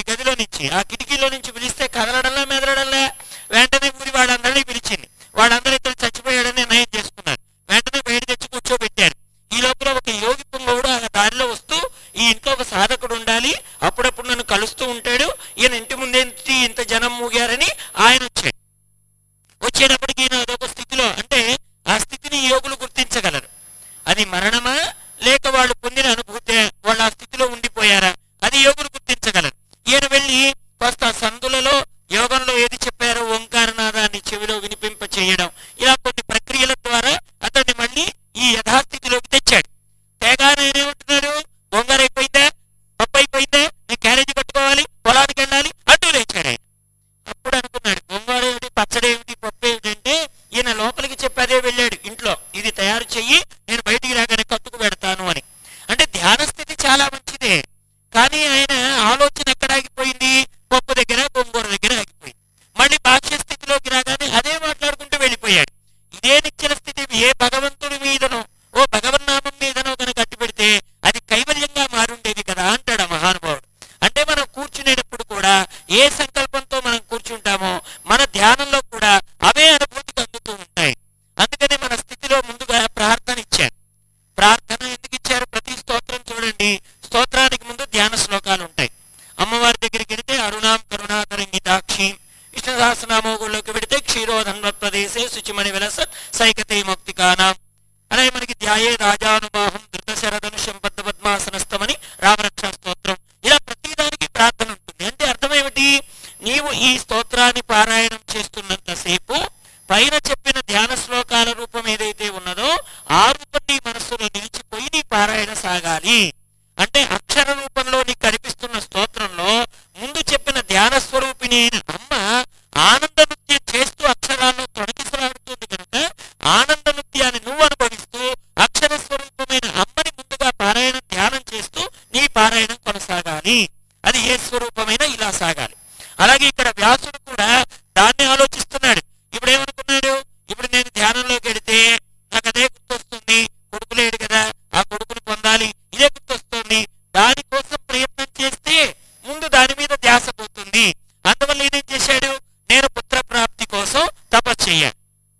నుంచి ఆ కిటికీలో నుంచి పిలిస్తే కదలడంలా మెదలడంలా వెంటనే ఊరి వాళ్ళందరినీ పిలిచింది వాళ్ళందరూ ఇద్దరు చచ్చిపోయాడని నిర్ణయం చేసుకున్నారు వెంటనే బయట తెచ్చి కూర్చోబెట్టారు ఈ లోపల ఒక యోగి పుంగవుడు ఆ దారిలో వస్తూ ఈ ఇంట్లో ఒక సాధకుడు ఉండాలి అప్పుడప్పుడు నన్ను కలుస్తూ ఉంటాడు ఈయన ఇంటి ముందేంటి ఇంత జనం మూగారని ఆయన వచ్చాడు వచ్చేటప్పటికి ఈయన అదొక స్థితిలో అంటే ఆ స్థితిని యోగులు గుర్తించగలరు అది మరణమా లేక వాళ్ళు పొందిన అనుభూతే వాళ్ళు ఆ స్థితిలో ఉండిపోయారా అది యోగులు గుర్తించగలరు ఈయన వెళ్ళి కాస్త సందులలో యోగంలో ఏది చెప్పారో ఓంకారనాదాన్ని చెవిలో వినిపింప చేయడం ఇలా కొన్ని ప్రక్రియల ద్వారా అతన్ని మళ్ళీ ఈ యథాస్థితిలోకి తెచ్చాడు తేగానే ఏమంటున్నాడు ఓంగారు అయిపోయిందా పప్పు అయిపోయిందా నేను క్యారేజీ పట్టుకోవాలి పొలానికి వెళ్ళాలి అంటూ లేచాడు ఆయన అప్పుడు అనుకున్నాడు బొంగారు ఏమిటి పచ్చడి ఏమిటి పప్పు ఏమిటంటే ఈయన లోపలికి చెప్పి అదే వెళ్ళాడు ఇంట్లో ఇది తయారు చెయ్యి నేను బయటికి రాగానే కత్తుకు పెడతాను అని అంటే ధ్యాన స్థితి చాలా మంచిదే కానీ ఆయన ఆలోచన ఎక్కడ ఆగిపోయింది పప్పు దగ్గర గోంగూర దగ్గర ఆగిపోయింది మళ్ళీ బాహ్య స్థితిలోకి రాగానే అదే మాట్లాడుకుంటూ వెళ్ళిపోయాడు ఇదే నిశ్చల స్థితి ఏ భగవంతుడి మీదనో ఓ భగవన్నామం మీదనో కనుక అట్టి పెడితే అది కైవల్యంగా మారుండేది కదా అంటాడు ఆ మహానుభావుడు అంటే మనం కూర్చునేటప్పుడు కూడా ఏ సంకల్పంతో మనం కూర్చుంటామో మన ధ్యానంలో కూడా అవే అనుభూతికి అందుతూ ఉంటాయి అందుకనే మన స్థితిలో ముందుగా ప్రార్థన ఇచ్చారు ప్రార్థన ఎందుకు ఇచ్చారు ప్రతి స్తోత్రం చూడండి స్తోత్రానికి ముందు ధ్యాన శ్లోకాలు ఉంటాయి అమ్మవారి దగ్గరికి వెళితే అరుణాం కరుణాకరంగితాక్షి విష్ణు సహస్రనామోగుల్లోకి వెళితే క్షీరోధన్వత్ ప్రదేశే శుచిమణి విలస సైకతే ముక్తికానాం అలాగే మనకి ధ్యాయే రాజానుబాహం ధృతశరధనుషం పద్మ పద్మాసనస్థమని రామరక్షా స్తోత్రం ఇలా ప్రతిదానికి ప్రార్థన ఉంటుంది అంటే అర్థం ఏమిటి నీవు ఈ స్తోత్రాన్ని పారాయణం చేస్తున్నంతసేపు పైన చెప్పిన ధ్యాన శ్లోకాల రూపం ఏదైతే ఉన్నదో ఆ రూపం నీ మనస్సులో నిలిచిపోయి నీ పారాయణ సాగాలి అంటే అక్షర రూపంలో నీకు కనిపిస్తున్న స్తోత్రంలో ముందు చెప్పిన ధ్యాన స్వరూపిణి అయిన అమ్మ ఆనంద నృత్యం చేస్తూ అక్షరాల్లో తొణకిసలాడుతుంది కనుక ఆనంద నృత్యాన్ని నువ్వు అనుభవిస్తూ అక్షర స్వరూపమైన అమ్మని ముందుగా పారాయణం ధ్యానం చేస్తూ నీ పారాయణం కొనసాగాలి అది ఏ స్వరూపమైన ఇలా సాగాలి అలాగే ఇక్కడ వ్యాసుడు కూడా దాన్ని ఆలోచిస్తున్నాడు ఇప్పుడు ఏమనుకున్నాడు ఇప్పుడు నేను ధ్యానంలోకి వెడితే నాకు అదే గుర్తొస్తుంది కొడుకు లేడు కదా ఆ కొడుకుని పొందాలి ఇదే గుర్తొస్తుంది దానికోసం ప్రయత్నం చేస్తే ముందు దాని మీద ధ్యాస పోతుంది అందువల్ల ఈయనేం చేశాడు నేను పుత్ర ప్రాప్తి కోసం తపస్సు చెయ్యాలి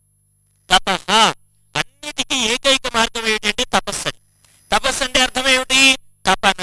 తపహ అన్నిటికీ ఏకైక మార్గం ఏమిటంటే తపస్సు అని తపస్సు అంటే అర్థం ఏమిటి తపన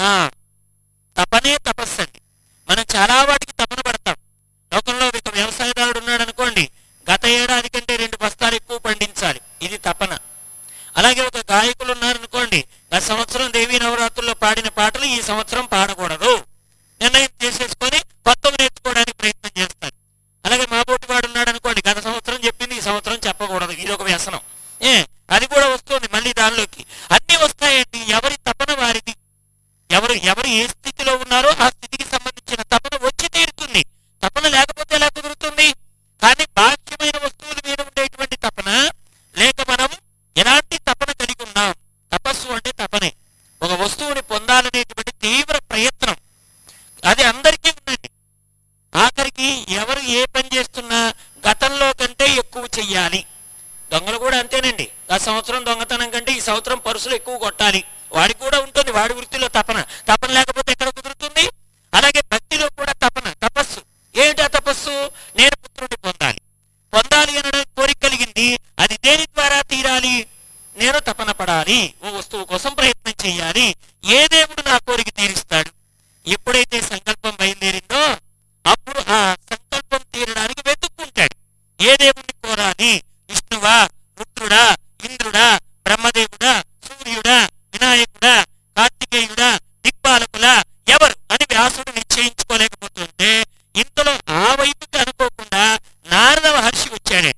తపనే తపస్సు అండి మనం చాలా వాటికి తపన పడతాం లోకంలో ఒక వ్యవసాయదారుడు ఉన్నాడు అనుకోండి గత ఏడాది కంటే రెండు బస్తాలు ఎక్కువ పండించాలి ఇది తపన అలాగే ఒక గాయకులు ఉన్నారనుకోండి గత సంవత్సరం దేవీ నవరాత్రుల్లో పాడిన పాటలు ఈ సంవత్సరం పాడకూడదు నిర్ణయం చేసేసుకొని కొత్తవి నేర్చుకోవడానికి ప్రయత్నం చేస్తారు అలాగే మా బోటి వాడు ఉన్నాడు అనుకోండి గత సంవత్సరం చెప్పింది ఈ సంవత్సరం చెప్పకూడదు ఇది ఒక వ్యసనం ఏ అది కూడా వస్తుంది మళ్ళీ దానిలోకి అన్ని వస్తాయండి ఎవరి తపన వారిది ఎవరు ఎవరు ఏ స్థితిలో ఉన్నారో ఆ స్థితికి సంబంధించిన తపన వచ్చి తీరుతుంది తపన లేకపోతే ఎలా కుదురుతుంది కానీ బాహ్యమైన వస్తువుల మీద ఉండేటువంటి తపన లేక మనం ఎలాంటి తపన కలిగి ఉన్నాం తపస్సు అంటే తపనే ఒక వస్తువుని పొందాలనేటువంటి తీవ్ర ప్రయత్నం అది అందరికీ ఉందండి ఆఖరికి ఎవరు ఏ పని చేస్తున్నా గతంలో కంటే ఎక్కువ చెయ్యాలి దొంగలు కూడా అంతేనండి ఆ సంవత్సరం దొంగతనం కంటే ఈ సంవత్సరం పరుసులు ఎక్కువ కొట్టాలి వాడికి కూడా ఉంటుంది వాడి వృత్తిలో తపన తపన లేకపోతే ఎక్కడ కుదురుతుంది అలాగే భక్తిలో కూడా తపన తపస్సు ఏమిటి ఆ తపస్సు నేను పుత్రుడిని పొందాలి పొందాలి అనడానికి కోరిక కలిగింది అది దేని ద్వారా తీరాలి నేను తపన పడాలి ఓ వస్తువు కోసం ప్రయత్నం చేయాలి ఏ దేవుడు నా కోరిక తీరుస్తాడు ఎప్పుడైతే సంకల్పం బయలుదేరిందో అప్పుడు ఆ సంకల్పం తీరడానికి వెతుక్కుంటాడు ఏ దేవుణ్ణి కోరాలి విష్ణువా రుద్రుడా ఇంద్రుడా బ్రహ్మదేవుడా సూర్యుడా వినాయకుడా కార్తికేయుడా దిక్పాలకులా ఎవరు అని వ్యాసుడు నిశ్చయించుకోలేకపోతుంటే ఇంతలో ఆ వైపుకి అనుకోకుండా నారద మహర్షి వచ్చాడే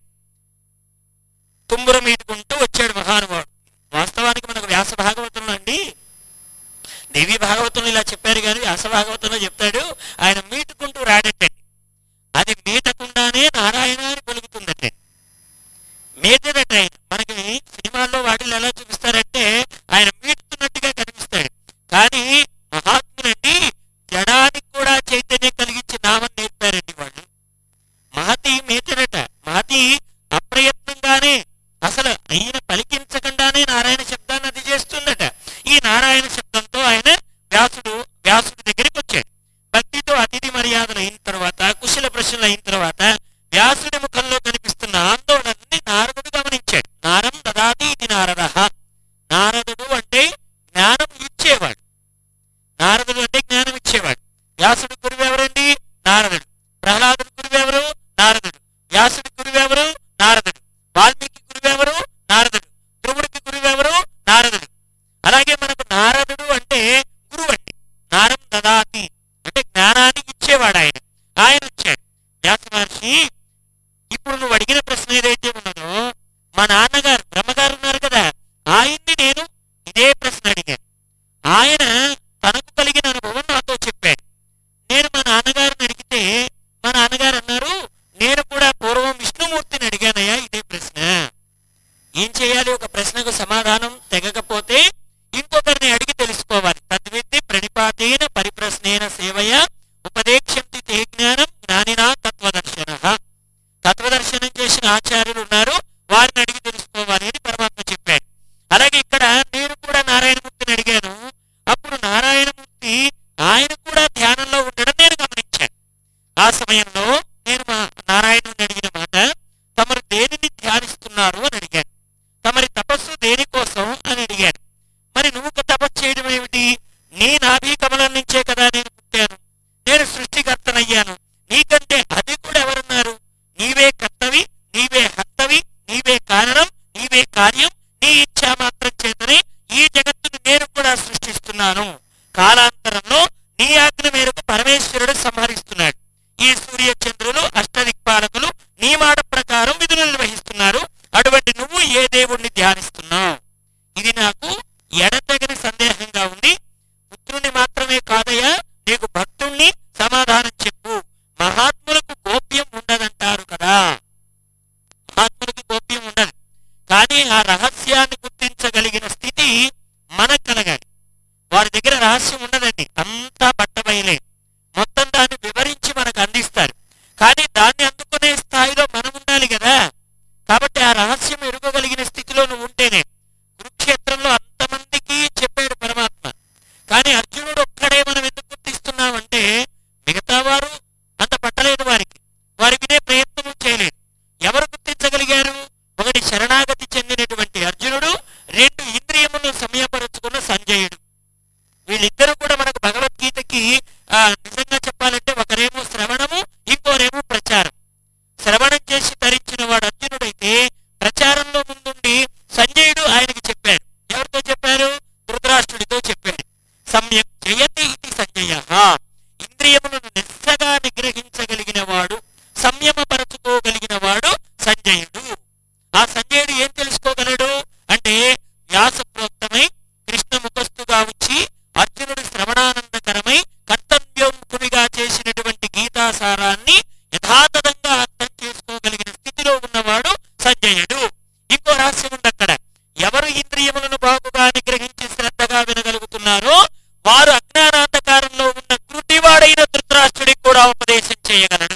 తుంబుర మీదుకుంటూ వచ్చాడు మహానుభావుడు వాస్తవానికి మనకు వ్యాస భాగవతంలో అండి దేవి భాగవతంలో ఇలా చెప్పారు కానీ వ్యాస భాగవతంలో చెప్తాడు ఆయన మీటుకుంటూ రాడటండి అది మీటకుండానే నారాయణ అని పలుకుతుందట మీటడట ఆయన మనకి సినిమాల్లో వాటిలో ఎలా చూపిస్తారంటే ఆయన మీటుతున్నట్టుగా కనిపిస్తాడు కానీ మహాత్ములండి జడానికి కూడా చైతన్యం కలిగించి నామని నేర్పారండి వాళ్ళు మహతి మీటడట మహతి అప్రయత్నంగానే అసలు ఆయన పలికించకుండానే నారాయణ శబ్దాన్ని అది చేస్తుందట ఈ నారాయణ శబ్దంతో ఆయన వ్యాసుడు వ్యాసుడి దగ్గరికి వచ్చాడు భక్తితో అతిథి మర్యాద మర్యాదలు అయిన తర్వాత కుశల ప్రశ్నలు అయిన తర్వాత వ్యాసుడి ముఖంలో కనిపిస్తున్న ఆందోళనని నారదుడు గమనించాడు నారం దదాతి ఇది నారద నారదుడు అంటే జ్ఞానం ఇచ్చేవాడు నారదుడు అంటే జ్ఞానం ఇచ్చేవాడు వ్యాసుడి గురువు ఎవరండి నారదుడు ప్రహ్లాదుడి గురువు ఎవరు నారదుడు వ్యాసుడి గురువు ఎవరు నారదుడు వాల్మీకి గురువు ఎవరు నారదుడు ధ్రువుడికి గురువు ఎవరు నారదుడు అలాగే మనకు నారదుడు అంటే గురువు అండి నారం దదాతి అంటే జ్ఞానాన్ని ఇచ్చేవాడు ఆయన ఆయన వచ్చాడు వ్యాస మహర్షి ఇప్పుడు నువ్వు అడిగిన ప్రశ్న ఏదైతే ఉన్నదో మా నాన్నగారు బ్రహ్మగారు ఉన్నారు కదా ఆయన్ని నేను ఇదే ప్రశ్న అడిగాను ఆయన తనకు కలిగిన అనుభవం నాతో చెప్పాడు నేను మా నాన్నగారిని అడిగితే మా నాన్నగారు అన్నారు నేను కూడా పూర్వం విష్ణుమూర్తిని అడిగానయ్యా ఇదే ప్రశ్న ఏం చేయాలి ఒక ప్రశ్నకు సమాధానం తెగకపోతే ఇంకొకరిని అడిగి తెలుసుకోవాలి తద్విద్ది ప్రణిపాతేన పరిప్రశ్నేన సేవయ ఉపదేక్షంతి తే జ్ఞానం జ్ఞానినా తత్వదర్శన తత్వదర్శనం చేసిన ఆచార్యులు ఉన్నారు వారిని అడిగి తెలుసుకోవాలి అని పరమాత్మ చెప్పాడు అలాగే ఇక్కడ నేను కూడా నారాయణమూర్తిని అడిగాను అప్పుడు నారాయణమూర్తి ఆయన కూడా ధ్యానంలో ఉండడం నేను గమనించాను ఆ సమయంలో నేను మా నారాయణుని అడిగిన మాట తమరు దేనిని ధ్యానిస్తున్నారు అని అడిగాను తమరి తపస్సు దేనికోసం అని అడిగాను మరి నువ్వు తపస్సు చేయడం ఏమిటి నీ నాభి కమలం నుంచే కదా నేను పుట్టాను నేను సృష్టికర్తనయ్యాను నీకంటే అది కూడా ఎవరున్నారు నీవే కర్తవి నీవే హర్తవి నీవే కారణం నీవే కార్యం నీ ఇచ్చా మాత్రం చేతనే ఈ జగత్తును నేను కూడా సృష్టిస్తున్నాను కాలాంతరంలో నీ ఆజ్ఞ మేరకు పరమేశ్వరుడు సంహరిస్తున్నాడు ఈ సూర్య చంద్రులు అష్టదిక్పాలకులు నీ మాట ప్రకారం విధులు నిర్వహిస్తున్నారు అటువంటి నువ్వు ఏ దేవుణ్ణి ధ్యానిస్తున్నావు ఇది నాకు ఎడతెగని సందేహంగా ఉంది పుత్రుని మాత్రమే కాదయ్యా నీకు భక్తుణ్ణి సమాధానం చెప్పు మహాత్ములకు గోప్యం ఉండదంటారు కదా మహాత్ములకు గోప్యం ఉండదు కానీ ఆ రహస్యాన్ని గుర్తించగలిగిన స్థితి మనకు కలగాలి వారి దగ్గర రహస్యం ఉండదండి అంతా బట్టబయలే మొత్తం దాన్ని వివరించి మనకు అందిస్తారు కానీ దాన్ని అందుకునే స్థాయిలో మనం ఉండాలి కదా కాబట్టి ఆ రహస్యం ఎరుగగలిగిన స్థితిలో నువ్వు ఉంటేనే కురుక్షేత్రంలో అంతమందికి చెప్పాడు పరమాత్మ కానీ అర్జునుడు ఒక్కడే మనం ఎందుకు గుర్తిస్తున్నామంటే మిగతా వారు అంత పట్టలేదు వారికి వారి వినే ప్రయత్నం చేయలేదు ఎవరు గుర్తించగలిగారు ఒకటి శరణాగతి చెందినటువంటి అర్జునుడు రెండు ఇంద్రియములను సమయపరుచుకున్న సంజయుడు వీళ్ళిద్దరూ కూడా మనకు భగవద్గీతకి ఆ, నిజంగా చెప్పాలంటే ఒకరేమో శ్రవణము ఇంకోరేమో ప్రచారం శ్రవణం చేసి తరించిన వాడు అర్జునుడైతే ప్రచారంలో ముందుండి సంజయుడు ఆయనకి చెప్పాడు ఎవరితో చెప్పారు ధృతరాష్ట్రుడితో చెప్పాడు సమ్యక్ జయతి ఇది సంజయ ఇంద్రియములను నిస్సగా నిగ్రహించగలిగిన వాడు సంయమపరచుకోగలిగిన వాడు సంజయుడు ఆ సంజయుడు ఏం తెలుసుకోగలడు అంటే వ్యాస ప్రోక్తమై కృష్ణ ముఖస్తుగా వచ్చి అర్జునుడు శ్రవణానందకరమై కర్తవ్యోముఖునిగా చేసినటువంటి గీతాసారాన్ని యథాతథంగా అర్థం చేసుకోగలిగిన స్థితిలో ఉన్నవాడు సంజయుడు ఇంకో రహస్యం ఉంది అక్కడ ఎవరు ఇంద్రియములను బాగుగా నిగ్రహించి శ్రద్ధగా వినగలుగుతున్నారో వారు అజ్ఞానాంధకారంలో ఉన్న కృటివాడైన ధృతరాష్ట్రుడికి కూడా ఉపదేశం చేయగలడు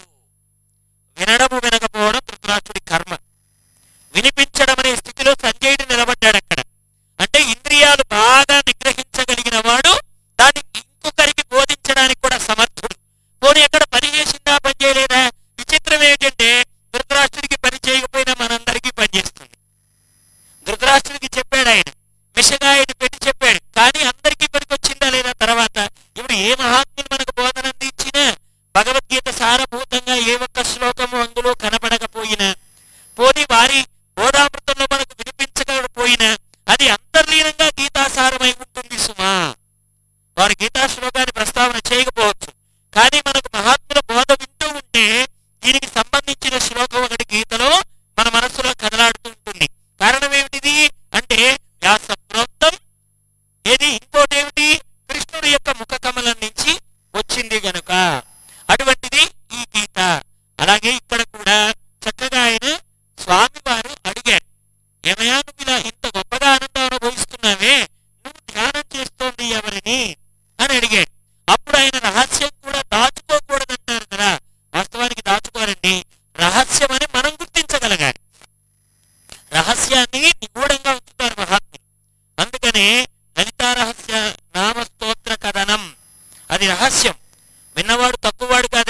వినడము వినకపోవడం ధృతరాష్ట్రుడి కర్మ వినిపించడం అనే స్థితిలో సంజయుడు నిలబడ్డాడు అక్కడ అంటే ఇంద్రియాలు బాగా నిగ్రహించగలిగిన వాడు దాన్ని ఇంకొకరికి బోధించడానికి కూడా సమర్థుడు పోనీ ఎక్కడ పని చేసిందా పని చేయలేదా విచిత్రం ఏంటంటే ధృతరాష్ట్రుడికి పని చేయకపోయినా మనందరికీ పని చేస్తుంది ధృతరాష్ట్రుడికి చెప్పాడు ఆయన మిషగా ఆయన పెట్టి చెప్పాడు కానీ అందరికీ పనికొచ్చిందా లేదా తర్వాత ఇప్పుడు ఏ మహాత్ములు మనకు బోధన అందించినా భగవద్గీత సారభూతంగా ఏ ఒక్క శ్లోకము అందులో కనపడకపోయినా పోనీ వారి బోధామృతంలో మనకు వినిపించకపోయినా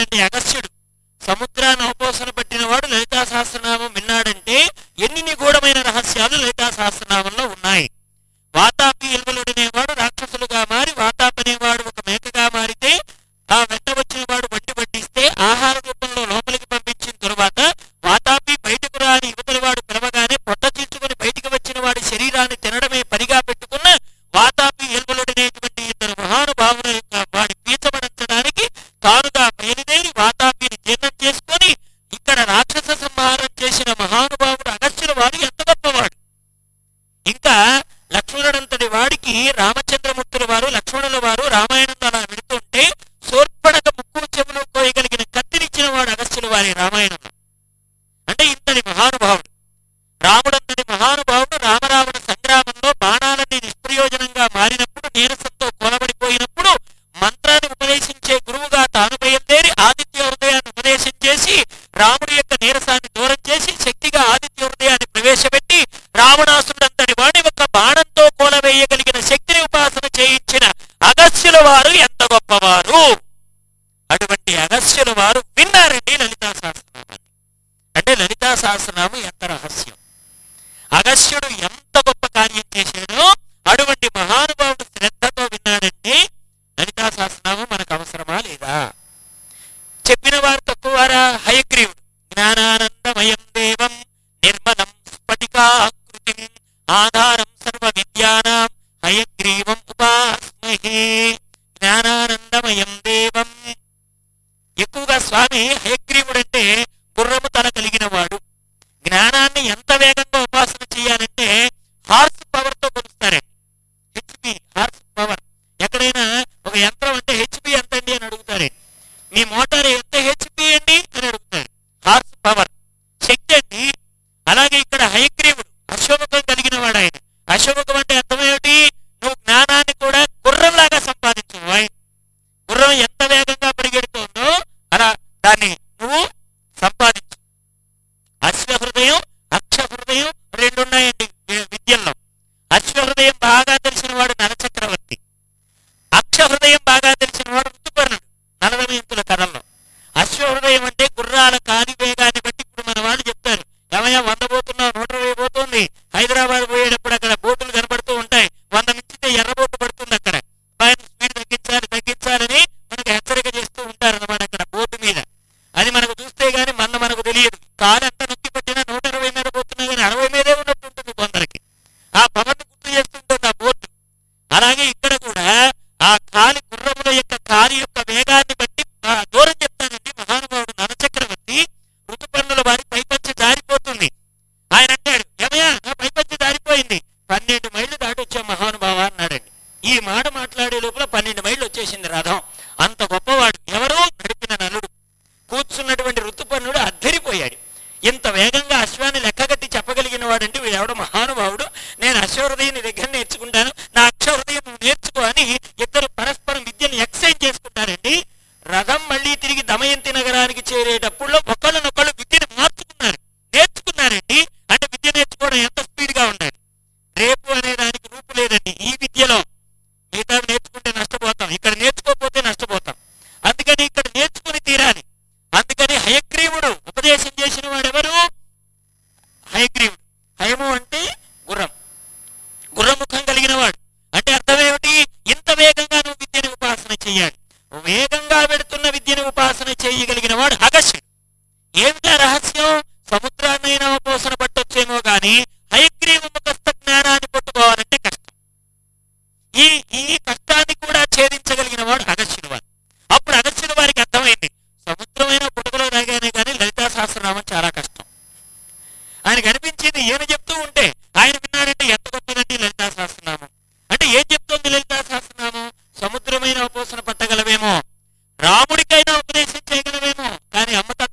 ఉన్నటువంటి అగస్త్యుడు సముద్రాన్ని అవపోసన పట్టినవాడు లలితా సహస్రనామం విన్నాడంటే ఎన్ని నిగూఢమైన రహస్యాలు లలితా సహస్రనామంలో ఉన్నాయి వాతాపి ఎల్వలుడనేవాడు రాక్షసులుగా మారి వాతాపి అనేవాడు ఒక మేకగా మారితే ఆ వెంట వచ్చిన వాడు వడ్డి వడ్డిస్తే ఆహార రూపంలో లోపలికి పంపించిన తరువాత వాతాపి బయటకు రాని యువతల వాడు పిలవగానే పొట్ట చీల్చుకుని బయటికి వచ్చిన వాడి శరీరాన్ని తినడమే పనిగా పెట్టుకున్న వాతాపి ఎల్వలుడనేటువంటి ఇద్దరు మహానుభావుల యొక్క వాడి పీచబడించడానికి తానుగా బయలుదేరి వాతాపిని జీర్ణం చేసుకొని ఇక్కడ రాక్షస సంహారం చేసిన మహానుభావుడు అగస్త్యుల వాడు ఎంత గొప్పవాడు ఇంకా లక్ష్మణుడంతటి వాడికి రామచంద్రమూర్తుల వారు లక్ష్మణుల వారు రామాయణంలో అలా విడుతుంటే శూర్పణక ముక్కు చెవులు కోయగలిగిన కత్తినిచ్చిన వాడు అగస్త్యుల వారి రామాయణంలో అంటే ఇంతటి మహానుభావుడు రాముడంతటి మహానుభావుడు రామరావణ సంగ్రామంలో బాణాలన్నీ నిష్ప్రయోజనంగా మారినప్పుడు నీరసంతో కొనబడిపోయినప్పుడు మంత్రాన్ని ఉపదేశించే గురువుగా తాను బయలుదేరి ఆదిత్య హృదయాన్ని ఉపదేశం చేసి రాముడి యొక్క నీరసాన్ని దూరం చేసి శక్తిగా ఆదిత్య హృదయాన్ని ప్రవేశపెట్టి రావణాసురుడంతటి వాడి ఒక బాణంతో కూలవేయగలిగిన శక్తిని ఉపాసన చేయించిన అగస్త్యుల వారు ఎంత గొప్పవారు అటువంటి అగస్త్యుల వారు విన్నారండి లలితా సహస్రనామాన్ని అంటే లలితా సహస్రనామం ఎంత రహస్యం అగస్త్యుడు ఎంత గొప్ప కార్యం చేశాడో అటువంటి మహానుభావుడు శ్రద్ధతో విన్నాడంటే లలితా సహస్రనామం మనకు అవసరమా లేదా చెప్పిన వారు తక్కువారా హయగ్రీవుడు జ్ఞానానందమయం దేవం నిర్మలం స్ఫటికాకృతిం ఆధారం సర్వ విద్యానాం హయగ్రీవం ఉపాస్మహే జ్ఞానానందమయం దేవం ఎక్కువగా స్వామి హయగ్రీవుడంటే గుర్రము తల కలిగిన వాడు జ్ఞానాన్ని ఎంత వేగంగా ఉపాసన చేయాలంటే హార్స్ పవర్ తో కొలుస్తారండి హెచ్పి హార్స్ పవర్ ఎక్కడైనా ఒక యంత్రం అంటే హెచ్పి ఎంత అండి అని అడుగుతారండి మీ మోటార్ ఎంత హెచ్పి అండి అని అడుగుతారు హార్స్ పవర్ శక్తి అండి అలాగే ఇక్కడ హయగ్రీవుడు అశ్వముఖం కలిగిన వాడు ఆయన అశ్వముఖం అంటే అర్థమేమిటి నువ్వు జ్ఞానాన్ని కూడా గుర్రంలాగా సంపాదించు వాయ్. గుర్రం ఎంత వేగంగా పరిగెడుతుందో అలా దాన్ని నువ్వు సంపాదించు అశ్వ హృదయం అక్ష హృదయం రెండు ఉన్నాయండి వి- విద్యల్లో అశ్వ హృదయం బాగా తెలిసిన వాడు నరచక్రవర్తి అక్ష హృదయం బాగా తెలిసిన వాడు ఋతుపర్ణుడు నలదమయంతుల కథల్లో అశ్వ హృదయం అంటే గుర్రాల కాలి వేగాన్ని బట్టి ఇప్పుడు మన వాళ్ళు చెప్తారు ఏమయ్యా వంద పోతున్నావు నూట ఇరవై పోతుంది హైదరాబాద్ పోయేటప్పుడు అక్కడ బోటులు కనబడుతూ ఉంటాయి వంద మించితే ఎర్ర బోటు పడుతుంది అక్కడ పైన స్పీడ్ తగ్గించాలి తగ్గించాలని మనకు హెచ్చరిక చేస్తూ ఉంటారు అన్నమాట అక్కడ బోటు మీద అది మనకు చూస్తే గానీ మన మనకు తెలియదు కాలు ఎంత నొక్కి పట్టినా నూట ఇరవై మీద పోతున్నా కానీ అరవై మీదే ఉన్నట్టు ఉంటుంది కొందరికి ఆ పవన్ గుర్తు చేస్తుంటుంది ఆ బోటు అలాగే ఇక్కడ కూడా ఆ కాలి గుర్రముల యొక్క కాలి యొక్క వేగాన్ని బట్టి ఆ దూరం చెప్తానండి మహానుభావుడు నరచక్రవర్తి ఋతుపర్ణుల వారి పైపంచి జారిపోతుంది ఆయన అంటాడు ఏమయ్యా నా పైపంచి జారిపోయింది పన్నెండు మైళ్ళు దాటి వచ్చా మహానుభావ అన్నాడండి ఈ మాట మాట్లాడే లోపల పన్నెండు మైళ్ళు వచ్చేసింది రథం అంత గొప్పవాడు ఎవరు నడిపిన నలుడు కూర్చున్నటువంటి ఋతుపర్ణుడు అద్దరిపోయాడు ఇంత వేగంగా అశ్వాన్ని లెక్కగట్టి చెప్పగలిగిన వాడంటే వీడెవడో మహానుభావుడు నేను అశ్వహృదయం నీ దగ్గర నేర్చుకుంటాను నా అక్షహృదయం నువ్వు నేర్చుకో అని ఇద్దరు పరస్పరం విద్యను ఎక్స్చేంజ్ చేసుకుంటారండి రథం మళ్ళీ తిరిగి దమయంతి నగరానికి చేరేటప్పుడు ఒకళ్ళనొకళ్ళు విద్యను మార్చుకున్నారు నేర్చుకున్నారండి అంటే విద్య నేర్చుకోవడం ఎంత స్పీడ్ గా ఉండాలి రేపు అనే దానికి రూపు లేదండి ఈ విద్యలో మిగతా నేర్చుకుంటే నష్టపోతాం ఇక్కడ నేర్చుకోకపోతే నష్టపోతాం అందుకని ఇక్కడ నేర్చుకుని తీరాలి అందుకని హయగ్రీవుడు ఉపదేశం చేసిన వాడెవరు హయగ్రీవుడు హయము అంటే గుర్రం గుర్రముఖం కలిగిన వాడు అంటే అర్థం ఏమిటి ఇంత వేగంగా నువ్వు విద్యను ఉపాసన చేయాలి వేగంగా వెడుతున్న విద్యను ఉపాసన చేయగలిగిన వాడు అగస్యుడు ఏమిటా రహస్యం సముద్రాన్నైనా ఉపాసన పట్టొచ్చేమో గాని హయగ్రీవ ముఖస్థ జ్ఞానాన్ని పట్టుకోవాలంటే కష్టం ఈ ఈ కష్టాన్ని కూడా ఛేదించగలిగిన వాడు అగస్యుడు వారు అప్పుడు అగస్యుడు వారికి అర్థమైంది సముద్రమైన పుటకలో రాగానే కానీ లలితా సహస్రనామం చాలా కష్టం ఆయనకు అనిపించింది ఈయన చెప్తూ ఉంటే ఆయన విన్నాడంటే ఎంత గొప్పదండి లలితా సహస్రనామం అంటే ఏం చెప్తోంది లలితా సహస్రనామం సముద్రమైన ఉపోసన పట్టగలవేమో రాముడికైనా ఉపదేశం చేయగలవేమో కానీ అమ్మతా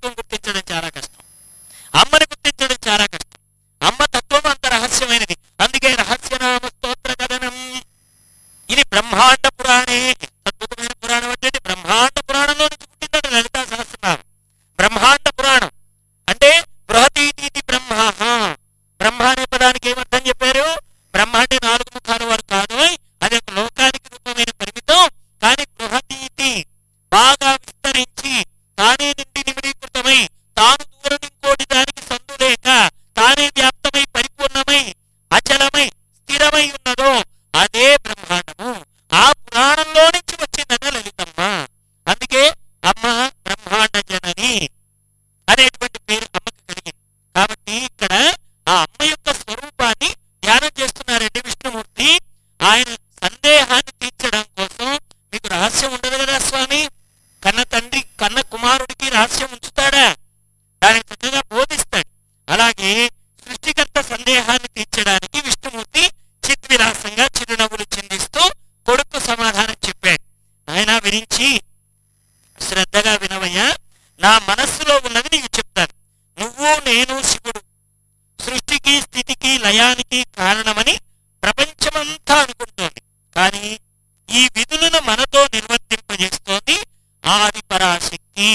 రహస్యం ఉంచుతాడా దానికి చక్కగా బోధిస్తాడు అలాగే సృష్టికర్త సందేహాన్ని తీర్చడానికి విష్ణుమూర్తి చిద్విలాసంగా చిరునవ్వులు చిందిస్తూ కొడుకు సమాధానం చెప్పాడు ఆయన విరించి శ్రద్ధగా వినవయ్యా నా మనస్సులో ఉన్నది నీకు చెప్తాను నువ్వు నేను శివుడు సృష్టికి స్థితికి లయానికి కారణమని ప్రపంచమంతా అనుకుంటోంది కానీ ఈ విధులను మనతో నిర్వర్తింపజేస్తోంది ఆది పరాశక్తి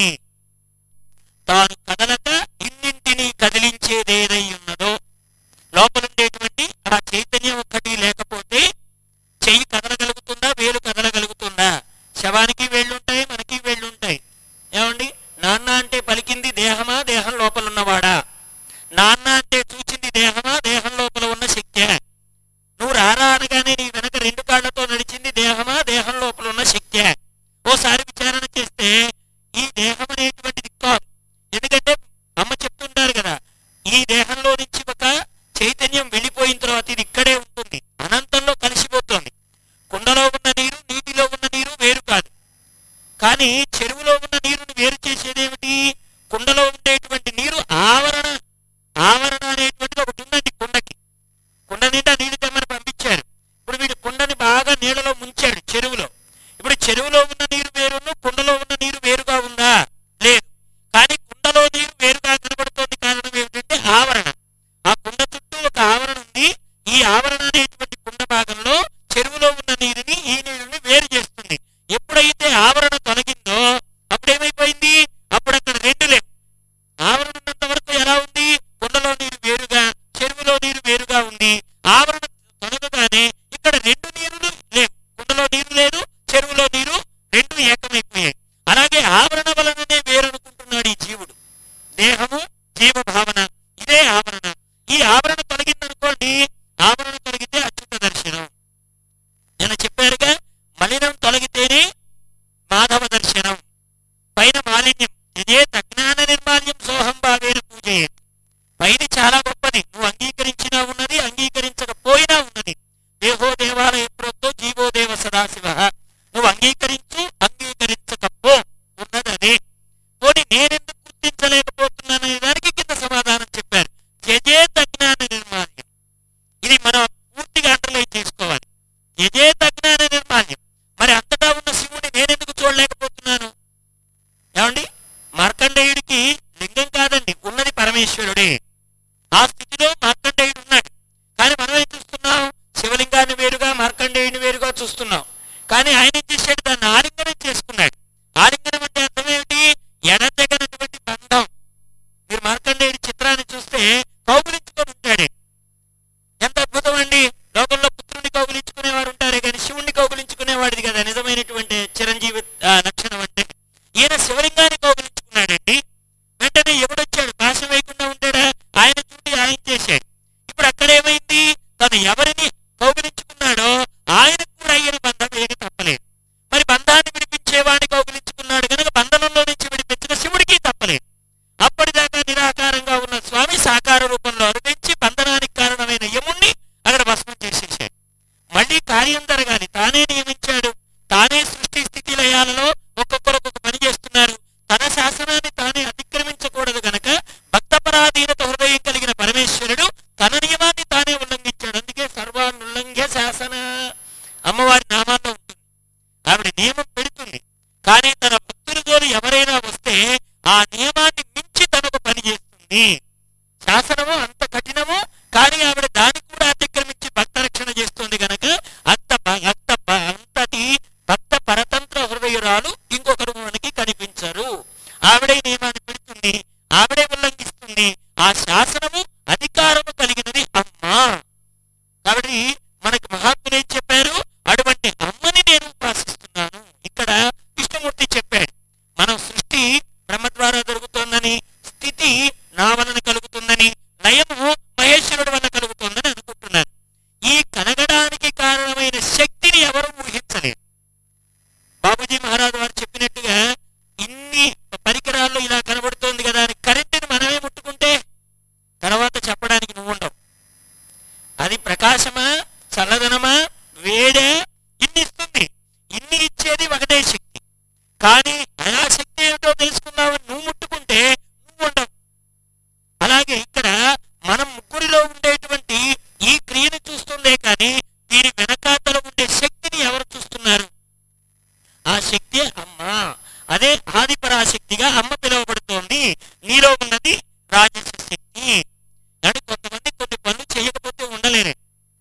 తాను కదలక ఇన్నింటినీ కదిలించేదేదై ఉన్నదో లోపలుండేటువంటి ఆ చైతన్యం ఒక్కటి లేకపోతే చెయ్యి కదలగలుగుతుందా వేలు కదలగలుగుతుందా శవానికి వేళ్ళుంటాయి మనకి వేళ్ళుంటాయి ఏమండి నాన్న అంటే పలికింది దేహమా దేహం లోపల ఉన్నవాడా నాన్న అంటే చూచింది దేహమా దేహం లోపల ఉన్న శక్తే నువ్వు రారా అనగానే నీ వెనక రెండు కాళ్లతో నడిచింది దేహమా దేహం లోపల ఉన్న శక్తే ఓసారి విచారణ చేస్తే ఈ దేహం అనేటువంటిది కాదు ఎందుకంటే అమ్మ చెప్తుంటారు కదా ఈ దేహంలో నుంచి ఒక చైతన్యం వెళ్ళిపోయిన తర్వాత ఇది ఇక్కడే ఉంటుంది అనంతంలో కలిసిపోతుంది కుండలో ఉన్న నీరు నీటిలో ఉన్న నీరు వేరు కాదు కానీ చెరువులో ఉన్న నీరుని వేరు చేసేదేమిటి కుండలో ఉండేటువంటి నీరు ఆవరణ ఆవరణ అనేటువంటిది ఒకటి ఉందండి కుండకి కుండ నిండా నీళ్లు తెమ్మని పంపించారు ఇప్పుడు వీడు కుండని బాగా నీళ్ళలో ముంచాడు చెరువులో ఇప్పుడు చెరువులో ఉన్న నీరు వేరును కుండలో ఉన్న నీరు వేరుగా ఉందా లేదు కానీ కుండలో నీరు వేరుగా కనబడుతోంది కారణం ఏమిటంటే ఆవరణ ఆ కుండ చుట్టూ ఒక ఆవరణ ఉంది ఈ ఆవరణ అనేటువంటి కుండ భాగంలో చెరువులో ఉన్న నీరుని ఈ నీరుని వేరు చేస్తుంది ఎప్పుడైతే ఆవరణ తొలగిందో అప్పుడేమైపోయింది అప్పుడు అక్కడ రెండు లేవు ఆవరణ ఉన్నంత వరకు ఎలా ఉంది కుండలో నీరు వేరుగా చెరువులో నీరు వేరుగా ఉంది ఆవరణ తొలగగానే ఇక్కడ రెండు నీరులు లేవు కుండలో నీరు లేదు చెరువులో నీరు రెండు ఏకమైపోయాయి అలాగే ఆవరణ వలననే వేరనుకుంటున్నాడు ఈ జీవుడు దేహము జీవ భావన ఇదే ఆవరణ ఈ ఆవరణ తొలగిందనుకోండి ఆవరణ తొలగితే అచ్యుత దర్శనం నేను చెప్పారుగా మలినం తొలగితేనే మాధవ దర్శనం పైన మాలిన్యం ఇదే తజ్ఞాన నిర్మాల్యం సోహం భావేన పూజయేది పైది చాలా గొప్పది నువ్వు అంగీకరించినా ఉన్నది అంగీకరించకపోయినా ఉన్నది దేహో దేవాలయ ప్రోక్తో జీవో దేవ సదాశివ నువ్వు అంగీకరించు అంగీకరించకపో ఉన్నది అదే పోనీ నేనెందుకు గుర్తించలేకపోతున్నాననే దానికి కింద సమాధానం చెప్పారు యజేత జ్ఞాన నిర్మాల్యం ఇది మనం పూర్తిగా అండర్లైన్ చేసుకోవాలి యజేత జ్ఞాన నిర్మాల్యం మరి అంతటా ఉన్న శివుని నేనెందుకు చూడలేకపోతున్నాను ఏమండి మార్కండేయుడికి లింగం కాదండి ఉన్నది పరమేశ్వరుడే ఆ స్థితిలో మార్కండేయుడు ఉన్నాడు కానీ మనం ఏం చూస్తున్నాం శివలింగాన్ని వేరుగా మార్కండేయుని వేరుగా చూస్తున్నాం కానీ ఆయన ఏం చేశాడు దాన్ని ఆలింగనం చేసుకున్నాడు ఆలింగనం అంటే అర్థం ఏమిటి ఎడతెగనటువంటి బంధం మీరు మార్కండేయుడి చిత్రాన్ని చూస్తే కౌగులించుకొని ఉంటాడే ఎంత అద్భుతం అండి లోకంలో పుత్రుని కౌగులించుకునేవారు ఉంటారే కానీ శివుణ్ణి కౌగులించుకునేవాడిది కదా నిజమైనటువంటి చిరంజీవి ఆ, లక్షణం అంటే ఈయన శివలింగాన్ని కౌగులించుకున్నాడండి వెంటనే ఎవడొచ్చాడు భాష వేయకుండా ఉంటాడా ఆయన చూడి ఆయన చేశాడు ఇప్పుడు అక్కడ ఏమైంది తను ఎవరిని కౌగులించుకున్నాడో ఆయనకు కూడా అయ్యిన బంధం వేయక తప్పలేదు మరి బంధాన్ని విడిపించేవాడిని కౌగులించుకున్నాడు కనుక బంధనంలో నుంచి విడిపించిన శివుడికి తప్పలేదు అప్పటిదాకా నిరాకారంగా ఉన్న స్వామి సాకార రూపంలో అరుపించి బంధనానికి కారణమైన యముణ్ణి అక్కడ భస్మం చేసేసాడు మళ్ళీ కార్యం జరగాలి తానే నియమించాడు తానే సృష్టి స్థితి లయాలలో ఒక్కొక్కరు ఒక్కొక్క పని చేస్తున్నారు తన శాసనాన్ని తానే అతిక్రమించకూడదు గనక భక్తపరాధీనత హృదయం కలిగిన పరమేశ్వరుడు తన నియమాన్ని తానే ఉల్లంఘించాడు అందుకే సర్వానుల్లంఘ్య శాసన అమ్మవారి నామాల్లో ఉంటుంది ఆవిడ నియమం పెడుతుంది కానీ తన భక్తుల జోలి ఎవరైనా వస్తే ఆ నియమాన్ని మించి తనకు పని చేస్తుంది శాసనము అంత కఠినము కానీ ఆవిడ దాన్ని కూడా అతిక్రమించి భక్త రక్షణ చేస్తుంది గనక అంత భ- అంత భ- అంతటి భక్త పరతంత్ర హృదయురాలు ఇంకొకరు మనకి కనిపించరు ఆవిడే నియమాన్ని పెడుతుంది ఆవిడే ఉల్లంఘిస్తుంది ఆ శాసనము అధికారము కలిగినది అమ్మ కాబట్టి మనకి మహాత్ములు ఏం చెప్పారు అటువంటి అమ్మని నేను ఉపాసిస్తున్నాను ఇక్కడ విష్ణుమూర్తి చెప్పాడు మనం సృష్టి బ్రహ్మ ద్వారా జరుగుతోందని స్థితి నా వలన కలుగుతుందని లయము మహేశ్వరుడు వల్ల కలుగుతోందని అనుకుంటున్నారు ఈ కలగడానికి కారణమైన శక్తిని ఎవరు ఊహించలేరు బాబుజీ మహారాజు వారు చెప్పినట్టుగా ఇన్ని పరికరాల్లో ఇలా కనబడుతోంది కదా అని కరెంటుని మనమే ముట్టుకుంటే తర్వాత చెప్పడానికి నువ్వు ఉండవు అది ప్రకాశమా చల్లదనమా వేడే ఇన్ని ఇస్తుంది ఇన్ని ఇచ్చేది ఒకటే శక్తి కానీ ఆ శక్తి ఏమిటో తెలుసుకుందామని నువ్వు నీలో ఉన్నది రాజస శక్తి అంటే కొంతమంది కొన్ని పనులు చేయకపోతే ఉండలేరు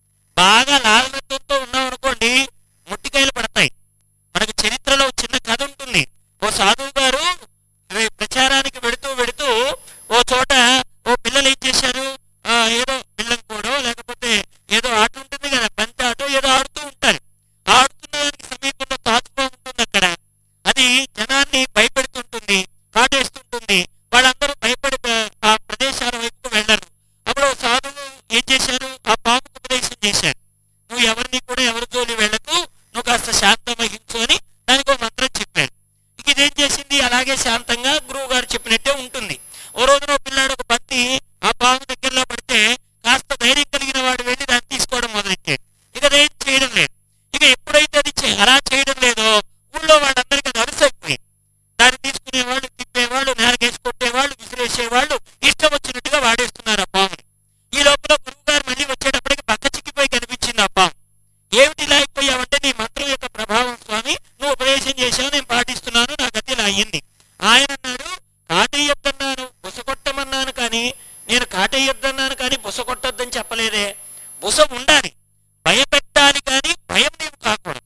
బాగా లాలనత్వంతో ఉన్నాం అనుకోండి ముట్టికాయలు పడతాయి మనకు చరిత్రలో చిన్న కథ ఉంటుంది ఓ సాధువు గారు రే- ప్రచారానికి వెడుతూ వెడుతూ ఓ చోట ఓ పిల్లలు ఏం చేశారు ఆ, ఏదో పిల్లం కూడా లేకపోతే ఏదో ఆట ఉంటుంది కదా బంతి ఆట ఏదో ఆడుతూ ఉంటారు ఆడుతున్న దానికి సమీపంలో తాచుపో ఉంటుంది అక్కడ అది జనాన్ని భయపెడుతుంటుంది కాటేస్తుంటుంది వాళ్ళందరూ భయపడి ప- ఆ ప్రదేశాల వైపుకు వెళ్ళరు అప్పుడు ఓ సాధువు ఏం చేశారు ఆ పాముకు ఉపదేశం చేశారు నువ్వు ఎవరిని కూడా ఎవరి జోలి వెళ్ళకు నువ్వు కాస్త శాంతం వహించు అని దానికి ఒక మంత్రం చెప్పారు ఇక ఇదేం చేసింది అలాగే శాంతంగా గురువు గారు చెప్పినట్టే ఉంటుంది ఓ రోజున ఓ పిల్లాడు ఒక బంతి ఆ పాము దగ్గరలో పడితే కాస్త ధైర్యం కలిగిన వాడు వెళ్ళి దాన్ని తీసుకోవడం మొదలెట్టాడు ఇక అదేం చేయడం లేదు ఇక ఎప్పుడైతే అది చే- అలా చేయడం లేదో ఊళ్ళో వాళ్ళందరికీ అది అరుసైపోయింది దాన్ని తీసుకునేవాళ్ళు తిప్పేవాళ్ళు నేలకేసి కొట్టేవాళ్ళు విసిరేసేవాళ్ళు ఇష్టం వచ్చినట్టుగా వాడేస్తున్నారు ఆ పాముని ఈ లోపల గురువు గారు మళ్ళీ వచ్చేటప్పటికి పక్క చిక్కిపోయి కనిపించింది ఆ పాము ఏమిటి ఇలా అయిపోయావంటే నీ మంత్రం యొక్క ప్రభావం స్వామి నువ్వు ఉపదేశం చేశావు నేను పాటిస్తున్నాను నా గతి ఇలా అయ్యింది ఆయన అన్నాడు కాటేయొద్దన్నాను బుస కొట్టమన్నాను కానీ నేను కాటేయొద్దన్నాను కానీ బుస కొట్టొద్దని చెప్పలేదే బుస ఉండాలి భయపెట్టాలి కానీ భయం నీవు కాకూడదు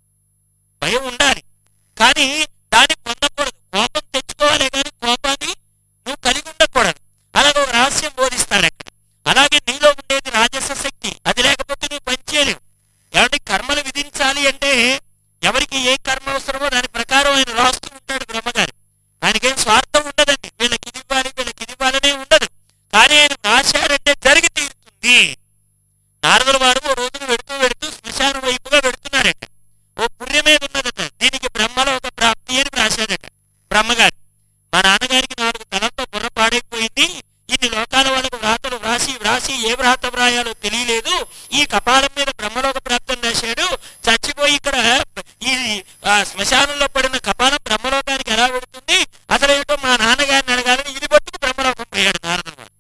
భయం ఉండాలి కానీ దాన్ని పొందకూడదు కోపం తెచ్చుకోవాలి కానీ కోపాన్ని నువ్వు కలిగి ఉండకూడదు అలాగే ఒక రహస్యం బోధిస్తాడు అక్కడ అలాగే నీలో ఉండేది రాజస శక్తి అది లేకపోతే నువ్వు పనిచేయలేవు ఏమంటే కర్మలు విధించాలి అంటే ఎవరికి ఏ కర్మ అవసరమో దాని ప్రకారం ఆయన రాస్తూ ఉంటాడు బ్రహ్మగారు ఆయనకేం స్వార్థం ఉండదండి వీళ్ళకి ఇది ఇవ్వాలి వీళ్ళకి ఇది ఇవ్వాలనే ఉండదు కానీ ఆయన రాశాడంటే జరిగి తీరుతుంది నారదుల వారు ఓ రోజున వెడుతూ వెడుతూ శ్మశానం వైపుగా వెడుతున్నారట ఓ పుర్రె మీద ఉన్నదట దీనికి బ్రహ్మలో ఒక ప్రాప్తి అని రాశాడట బ్రహ్మగారు మా నాన్నగారికి నాలుగు తలతో బుర్ర పాడైపోయింది ఇన్ని లోకాల వాళ్ళకు వ్రాతలు వ్రాసి వ్రాసి ఏ వ్రాత వ్రాయాలో తెలియలేదు ఈ కపాలం మీద బ్రహ్మలోక ప్రాప్తం రాశాడు చచ్చిపోయి ఇక్కడ ఈ ఆ, శ్మశానంలో పడిన కపాలం బ్రహ్మలోకానికి ఎలా పెడుతుంది అసలు ఏంటో మా నాన్నగారిని అడగాలని ఇది పట్టుకు బ్రహ్మలోకం పోయాడు నారదుడు వారు.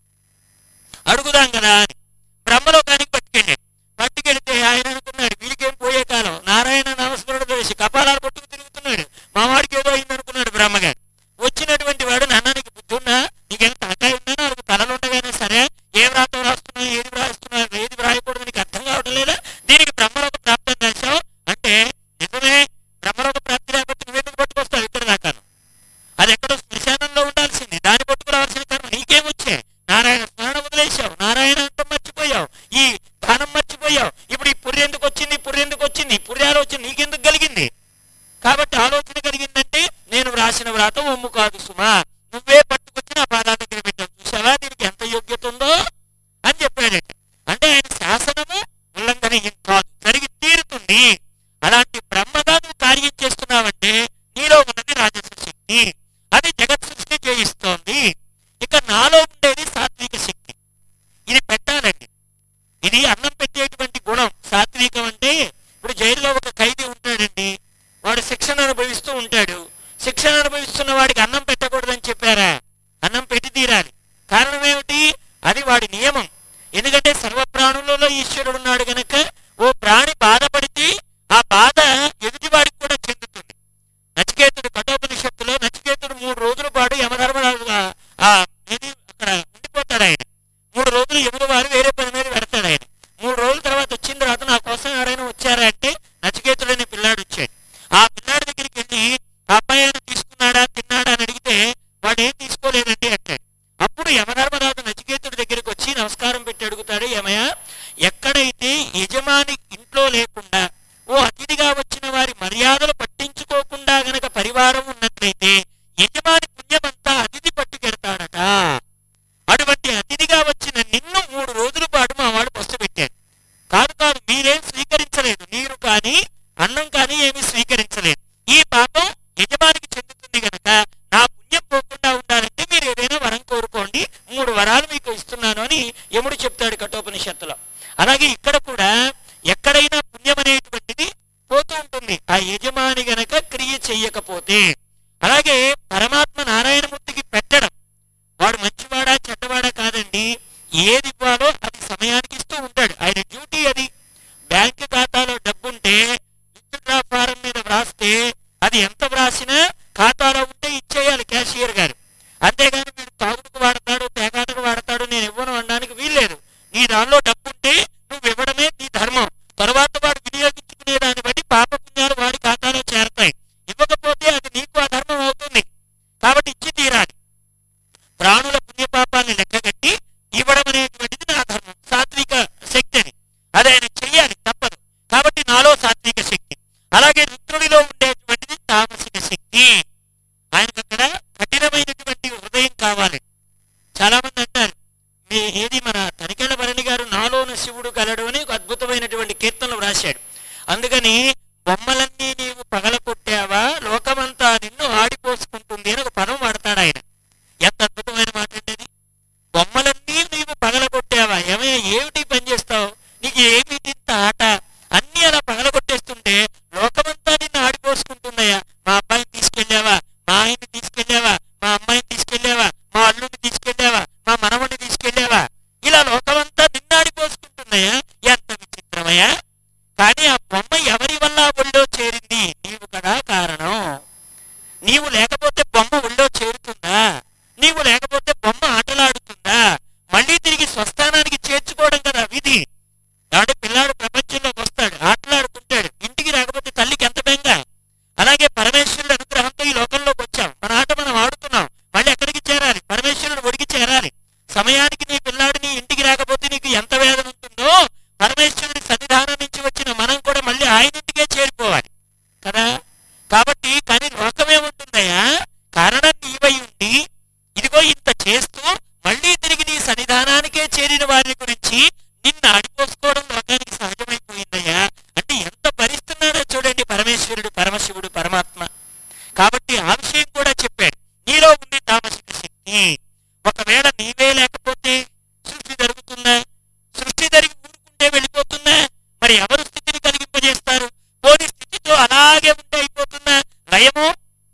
అడుగుదాం కదా అని బ్రహ్మలోకానికి పట్టుకెళ్ళాడు పట్టుకెళ్తే ఆయన అనుకున్నాడు వీడికేం పోయే కాలం నారాయణ నామస్మరణ చేసి కపాలాలు పట్టుకు తిరుగుతున్నాడు మా వాడికి ఏదో అయింది అనుకున్నాడు బ్రహ్మగారు వచ్చినటువంటి వాడు నాన్న నీకు బుద్ధి ఉన్నా నీకేం తలకాయ ఉన్నా నాకు తలలు ఉండగానే సరే ఏం రాత రాస్తున్నా ఏది రాస్తున్నా ఏది వ్రాయకూడదు నీకు అర్థం కావడం లేదా దీనికి బ్రహ్మలోక ప్రాప్తం చేశావు అంటే నిజమే బ్రహ్మలోక ప్రాప్తి లేకపోతే నువ్వెందుకు పట్టుకొస్తావు ఇక్కడ దాకాను అది ఎక్కడో శ్మశానంలో ఉండాల్సింది దాన్ని పట్టుకురావాల్సిన కర్మ నీకేం వచ్చే నారాయణ స్మరణ వదిలేశావు నారాయణ అంతా మర్చిపోయావు ఈ దానం మర్చిపోయావు ఇప్పుడు ఈ పుర్రె ఎందుకు వచ్చింది ఈ పుర్రె ఎందుకు వచ్చింది ఈ పుర్రె ఆలోచన నీకెందుకు కలిగింది కాబట్టి ఆలోచన కలిగిందంటే నేను వ్రాసిన వ్రాత ఒమ్ము కాదు సుమా నువ్వే పట్టుకొచ్చి నా పాదాల దగ్గర పెట్టావు చూసావా దీనికి ఎంత యోగ్యత ఉందో అని చెప్పాడట అంటే ఆయన శాసనము ఉల్లంఘన ఏం కాదు జరిగి తీరుతుంది అలాంటి బ్రహ్మగా నువ్వు కార్యం చేస్తున్నావంటే నీలో ఉన్నది రాజస శక్తి అది జగత్ సృష్టి చేయిస్తోంది ఇక నాలో ఉండేది సాత్విక శక్తి ఇది పెట్టాలండి ఇది అన్నం పెట్టేటువంటి గుణం సాత్వికం అంటే ఇప్పుడు జైల్లో ఒక ఖైదీ ఉంటాడండి వాడు శిక్షణ అనుభవిస్తూ ఉంటాడు శిక్షణ అనుభవిస్తున్న వాడికి అన్నం పెట్టకూడదని చెప్పారా అన్నం పెట్టి తీరాలి కారణం ఏమిటి అది వాడి నియమం ఎందుకంటే సర్వ ప్రాణులలో ఈశ్వరుడు ఉన్నాడు గనక ఓ ప్రాణి బాధపడితే ఆ బాధ ఎదుటి వాడికి కూడా చెందుతుంది నచికేతుడు కఠోపనిషత్తులో నచికేతుడు మూడు రోజుల పాటు యమధర్మరాజు ఆ- ఆ ఏది అక్కడ ఉండిపోతాడు ఆయన మూడు రోజులు యముడు వారు వేరే పని మీద పెడతాడు ఆయన మూడు రోజుల తర్వాత వచ్చిన తర్వాత నా కోసం ఎవరైనా వచ్చారా అంటే నచికేతుడు అనే పిల్లాడు వచ్చాడు ఆ పిల్లాడి దగ్గరికి వెళ్ళి ఆ అబ్బాయి అయినా తీసుకున్నాడా తిన్నాడా అని అడిగితే వాడు ఏం తీసుకోలేదండి అంటాడు అప్పుడు యమధర్మరాజు నచికేతుడి దగ్గరికి వచ్చి నమస్కారం పెట్టి అడుగుతాడు ఏమయ్య ఎక్కడైతే యజమాని ఇంట్లో లేకుండా ఓ అతిథిగా వచ్చిన వారి మర్యాదలు పట్టించుకోకుండా గనక పరివారం ఉన్నట్లయితే యజమాని పుణ్యమంతా అతిథి పట్టుకెడతాడట అటువంటి అతిథిగా వచ్చిన నిన్ను మూడు రోజుల పాటు మా వాడు పస్తు పెట్టాడు కాదు కాదు మీరేం స్వీకరించలేదు నీరు కానీ అన్నం కానీ ఏమీ స్వీకరించలేదు ఈ పాపం యజమానికి చెందుతుంది గనక నా పుణ్యం పోకుండా ఉండాలంటే మీరు ఏదైనా వరం కోరుకోండి మూడు వరాలు మీకు ఇస్తున్నాను అని యముడు చెప్తాడు కఠోపనిషత్తులో అలాగే ఇక్కడ కూడా ఎక్కడైనా పుణ్యం అనేటువంటిది పోతూ ఉంటుంది ఆ యజమాని గనక క్రియ చెయ్యకపోతే అలాగే పరమాత్మ నారాయణమూర్తికి పెట్టడం వాడు మంచివాడా చెడ్డవాడా కాదండి ఏది ఇవ్వాలో అది సమయానికి ఇస్తూ ఉంటాడు ఆయన డ్యూటీ అది బ్యాంక్ ఖాతాలో డబ్బుంటే విత్డ్రా ఫారం మీద వ్రాస్తే అది ఎంత వ్రాసినా ఖాతాలో ఉంటే ఇచ్చేయాలి క్యాషియర్ గారు అంతేగాని మీరు తాగుడుకు వాడతాడు పేకాటకు వాడతాడు నేను ఇవ్వను అనడానికి వీల్లేదు నీ దానిలో డబ్బు ఉంటే నువ్వు ఇవ్వడమే నీ ధర్మం తర్వాత వాడు వినియోగించుకునే దాన్ని బట్టి పాపపుణ్యాలు వాడి ఖాతాలో చేరతాయి ఇవ్వకపోతే అది నీకు అధర్మం అవుతుంది కాబట్టి ఇచ్చి తీరాలి ప్రాణుల పుణ్యపాపాన్ని లెక్కగట్టి ఇవ్వడం అనేటువంటిది నా ధర్మం సాత్విక శక్తి అని అది ఆయన చెయ్యాలి తప్పదు కాబట్టి నాలో సాత్విక శక్తి అలాగే రుద్రుడిలో ఉండేటువంటిది తామసిక శక్తి ఆయనకు అక్కడ కఠినమైనటువంటి హృదయం కావాలి చాలా మంది అంటారు మీ ఏది మన తనికెళ్ళ భరణి గారు నాలోన శివుడు కలడు అని ఒక అద్భుతమైనటువంటి కీర్తనలు రాశాడు అందుకని బొమ్మలన్నీ నీవు పగలకొట్టావా లోకమంతా నిన్ను ఆడిపోసుకుంటుంది అని ఒక పదం వాడతాడు ఆయన ఎంత అద్భుతమైన మాట అండి అది బొమ్మలన్నీ నీవు పగలగొట్టావా ఏమయ్యా ఏమిటి పని చేస్తావు నీకు ఏమిటి ఇంత ఆట అన్ని అలా పగలగొట్టేస్తుంటే లోకమంతా నిన్ను ఆడిపోసుకుంటున్నాయా మా అబ్బాయిని తీసుకెళ్ళావా మా ఆయన్ని తీసుకెళ్ళావా మా అమ్మాయిని తీసుకెళ్ళావా మా అల్లుని తీసుకెళ్ళావా మా మనవడిని తీసుకెళ్ళావా ఇలా లోకమంతా నిన్ను ఆడిపోసుకుంటున్నాయా ఎంత విచిత్రమయ్యా కానీ ఆ బొమ్మ ఎవరి వల్ల ఒళ్ళో చేరింది నీవు కదా కారణం నీవు లేకపోతే బొమ్మ ఒళ్ళో చేరుతుందా నీవు లేకపోతే బొమ్మ ఆటలాడుతుందా మళ్ళీ తిరిగి స్వస్థానానికి చేర్చుకోవడం కదా విధి కాబట్టి పిల్లాడు ప్రపంచంలోకి వస్తాడు ఆటలాడుకుంటాడు ఇంటికి రాకపోతే తల్లికి ఎంత బెంగ అలాగే పరమేశ్వరుడు అనుగ్రహంతో ఈ లోకంలోకి వచ్చాం మన ఆట మనం ఆడుతున్నాం మళ్ళీ ఎక్కడికి చేరాలి పరమేశ్వరుడు ఒడికి చేరాలి సమయానికి నీ పిల్లాడు నీ ఇంటికి రాకపోతే నీకు ఎంత వేదన ఉంటుందో పరమేశ్వరుడి సన్నిధానం నుంచి వచ్చిన మనం కూడా మళ్ళీ ఆయన ఇంటికే చేరిపోవాలి కదా కాబట్టి కానీ లోకమేముంటుందయ్యా కారణం నీవై ఉండి ఇదిగో ఇంత చేస్తూ మళ్ళీ తిరిగి నీ సన్నిధానానికే చేరిన వారి గురించి నిన్ను ఆడిపోసుకోవడం లోకానికి సహజమైపోయిందయ్యా అంటే ఎంత భరిస్తున్నాడో చూడండి పరమేశ్వరుడు పరమశివుడు పరమాత్మ కాబట్టి ఆ విషయం కూడా చెప్పాడు నీలో ఉంది తామసిక శక్తి ఒకవేళ నీవే లేకపోతే సృష్టి జరుగుతుందా సృష్టి జరిగి ఊరుకుంటే వెళ్ళిపోతుందా మరి ఎవరు స్థితిని కలిగింపజేస్తారు పోని స్థితితో అలాగే ఉంటే అయిపోతుందా లయము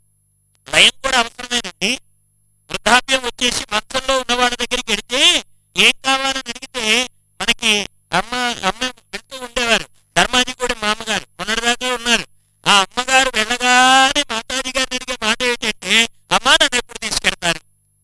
లయం కూడా అవసరమేనండి వృద్ధాప్యం వచ్చేసి మంచంలో ఉన్న వాళ్ళ దగ్గరికి వెళితే ఏం కావాలని అడిగితే మనకి అమ్మ అమ్మ వెళ్తూ ఉండేవారు ధర్మాజీ కూడా మా అమ్మగారు మొన్నటిదాకా ఉన్నారు ఆ అమ్మగారు వెళ్ళగానే మాతాజీ గారిని అడిగే మాట ఏంటంటే అమ్మా నన్ను ఎప్పుడు తీసుకెళ్తారు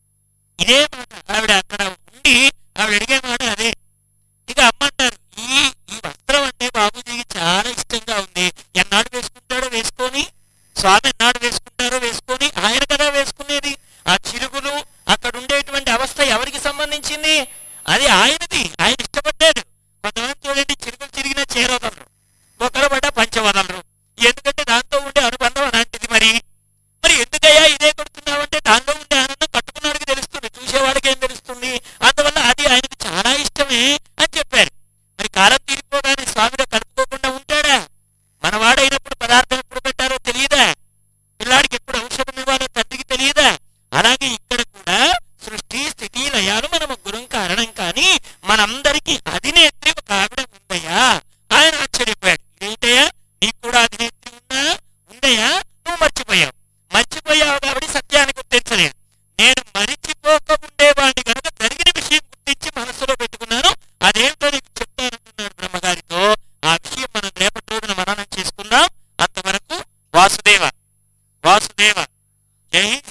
ఇదే మాట ఆవిడ అక్కడ ఉండి ఆవిడ అడిగే మాట అదే ఇక అమ్మ అంటారు ఈ ఈ వస్త్రం అంటే బాబుజీకి చాలా ఇష్టంగా ఉంది ఎన్నాడు వేసుకుంటాడో వేసుకొని స్వామి ఎన్నాడు వేసుకుంటారో వేసుకొని ఆయన కదా వేసుకునేది ఆ చిరుగులు అక్కడ ఉండేటువంటి అవస్థ ఎవరికి సంబంధించింది అది ఆయనది ఆయన ఇష్టపడ్డాడు కొంతమంది చూడండి చిరుగులు చిరిగిన చీర వదలరు ఒకరు పడ్డ పంచ వదలరు ఎందుకంటే దాంతో ఉండే అనుబంధం అలాంటిది మరి మరి ఎందుకయ్యా ఇదే కొడుతున్నావంటే దానిలో ఉండే ఆనందం కట్టుకున్నాడికి తెలుస్తుంది చూసేవాడికి ఏం తెలుస్తుంది అందువల్ల అది ఆయనకు చాలా ఇష్టమే అని చెప్పారు మరి కాలం తీరిపోగానే స్వామిలో కలుపుకోకుండా ఉంటాడా మనవాడైనప్పుడు పదార్థం ఎప్పుడు పెట్టారో తెలియదా పిల్లాడికి ఎప్పుడు ఔషధం ఇవ్వాలో తండ్రికి తెలియదా అలాగే ఇక్కడ కూడా సృష్టి స్థితి లయాలు మన ముగ్గురం కారణం కానీ మనందరికీ అధినేత్రి ఒక ఆవిడ ఉందయ్యా ఆయన ఆశ్చర్యపోయాడు ఏంటయ్యా నీకు కూడా అధినేత్రి ఉందా ఉందయ్యా నువ్వు మర్చిపోయావు మర్చిపోయావు కాబట్టి సత్యాన్ని గుర్తించలేదు నేను మరిచిపోక ఉండేవాడిని కనుక జరిగిన విషయం గుర్తించి మనసులో పెట్టుకున్నాను అదేంటో నీకు చెప్తానంటున్నాడు బ్రహ్మగారితో ఆ విషయం మనం రేపటి రోజున మననం చేసుకుందాం అంతవరకు వాసుదేవ వాసుదేవ జై హింద్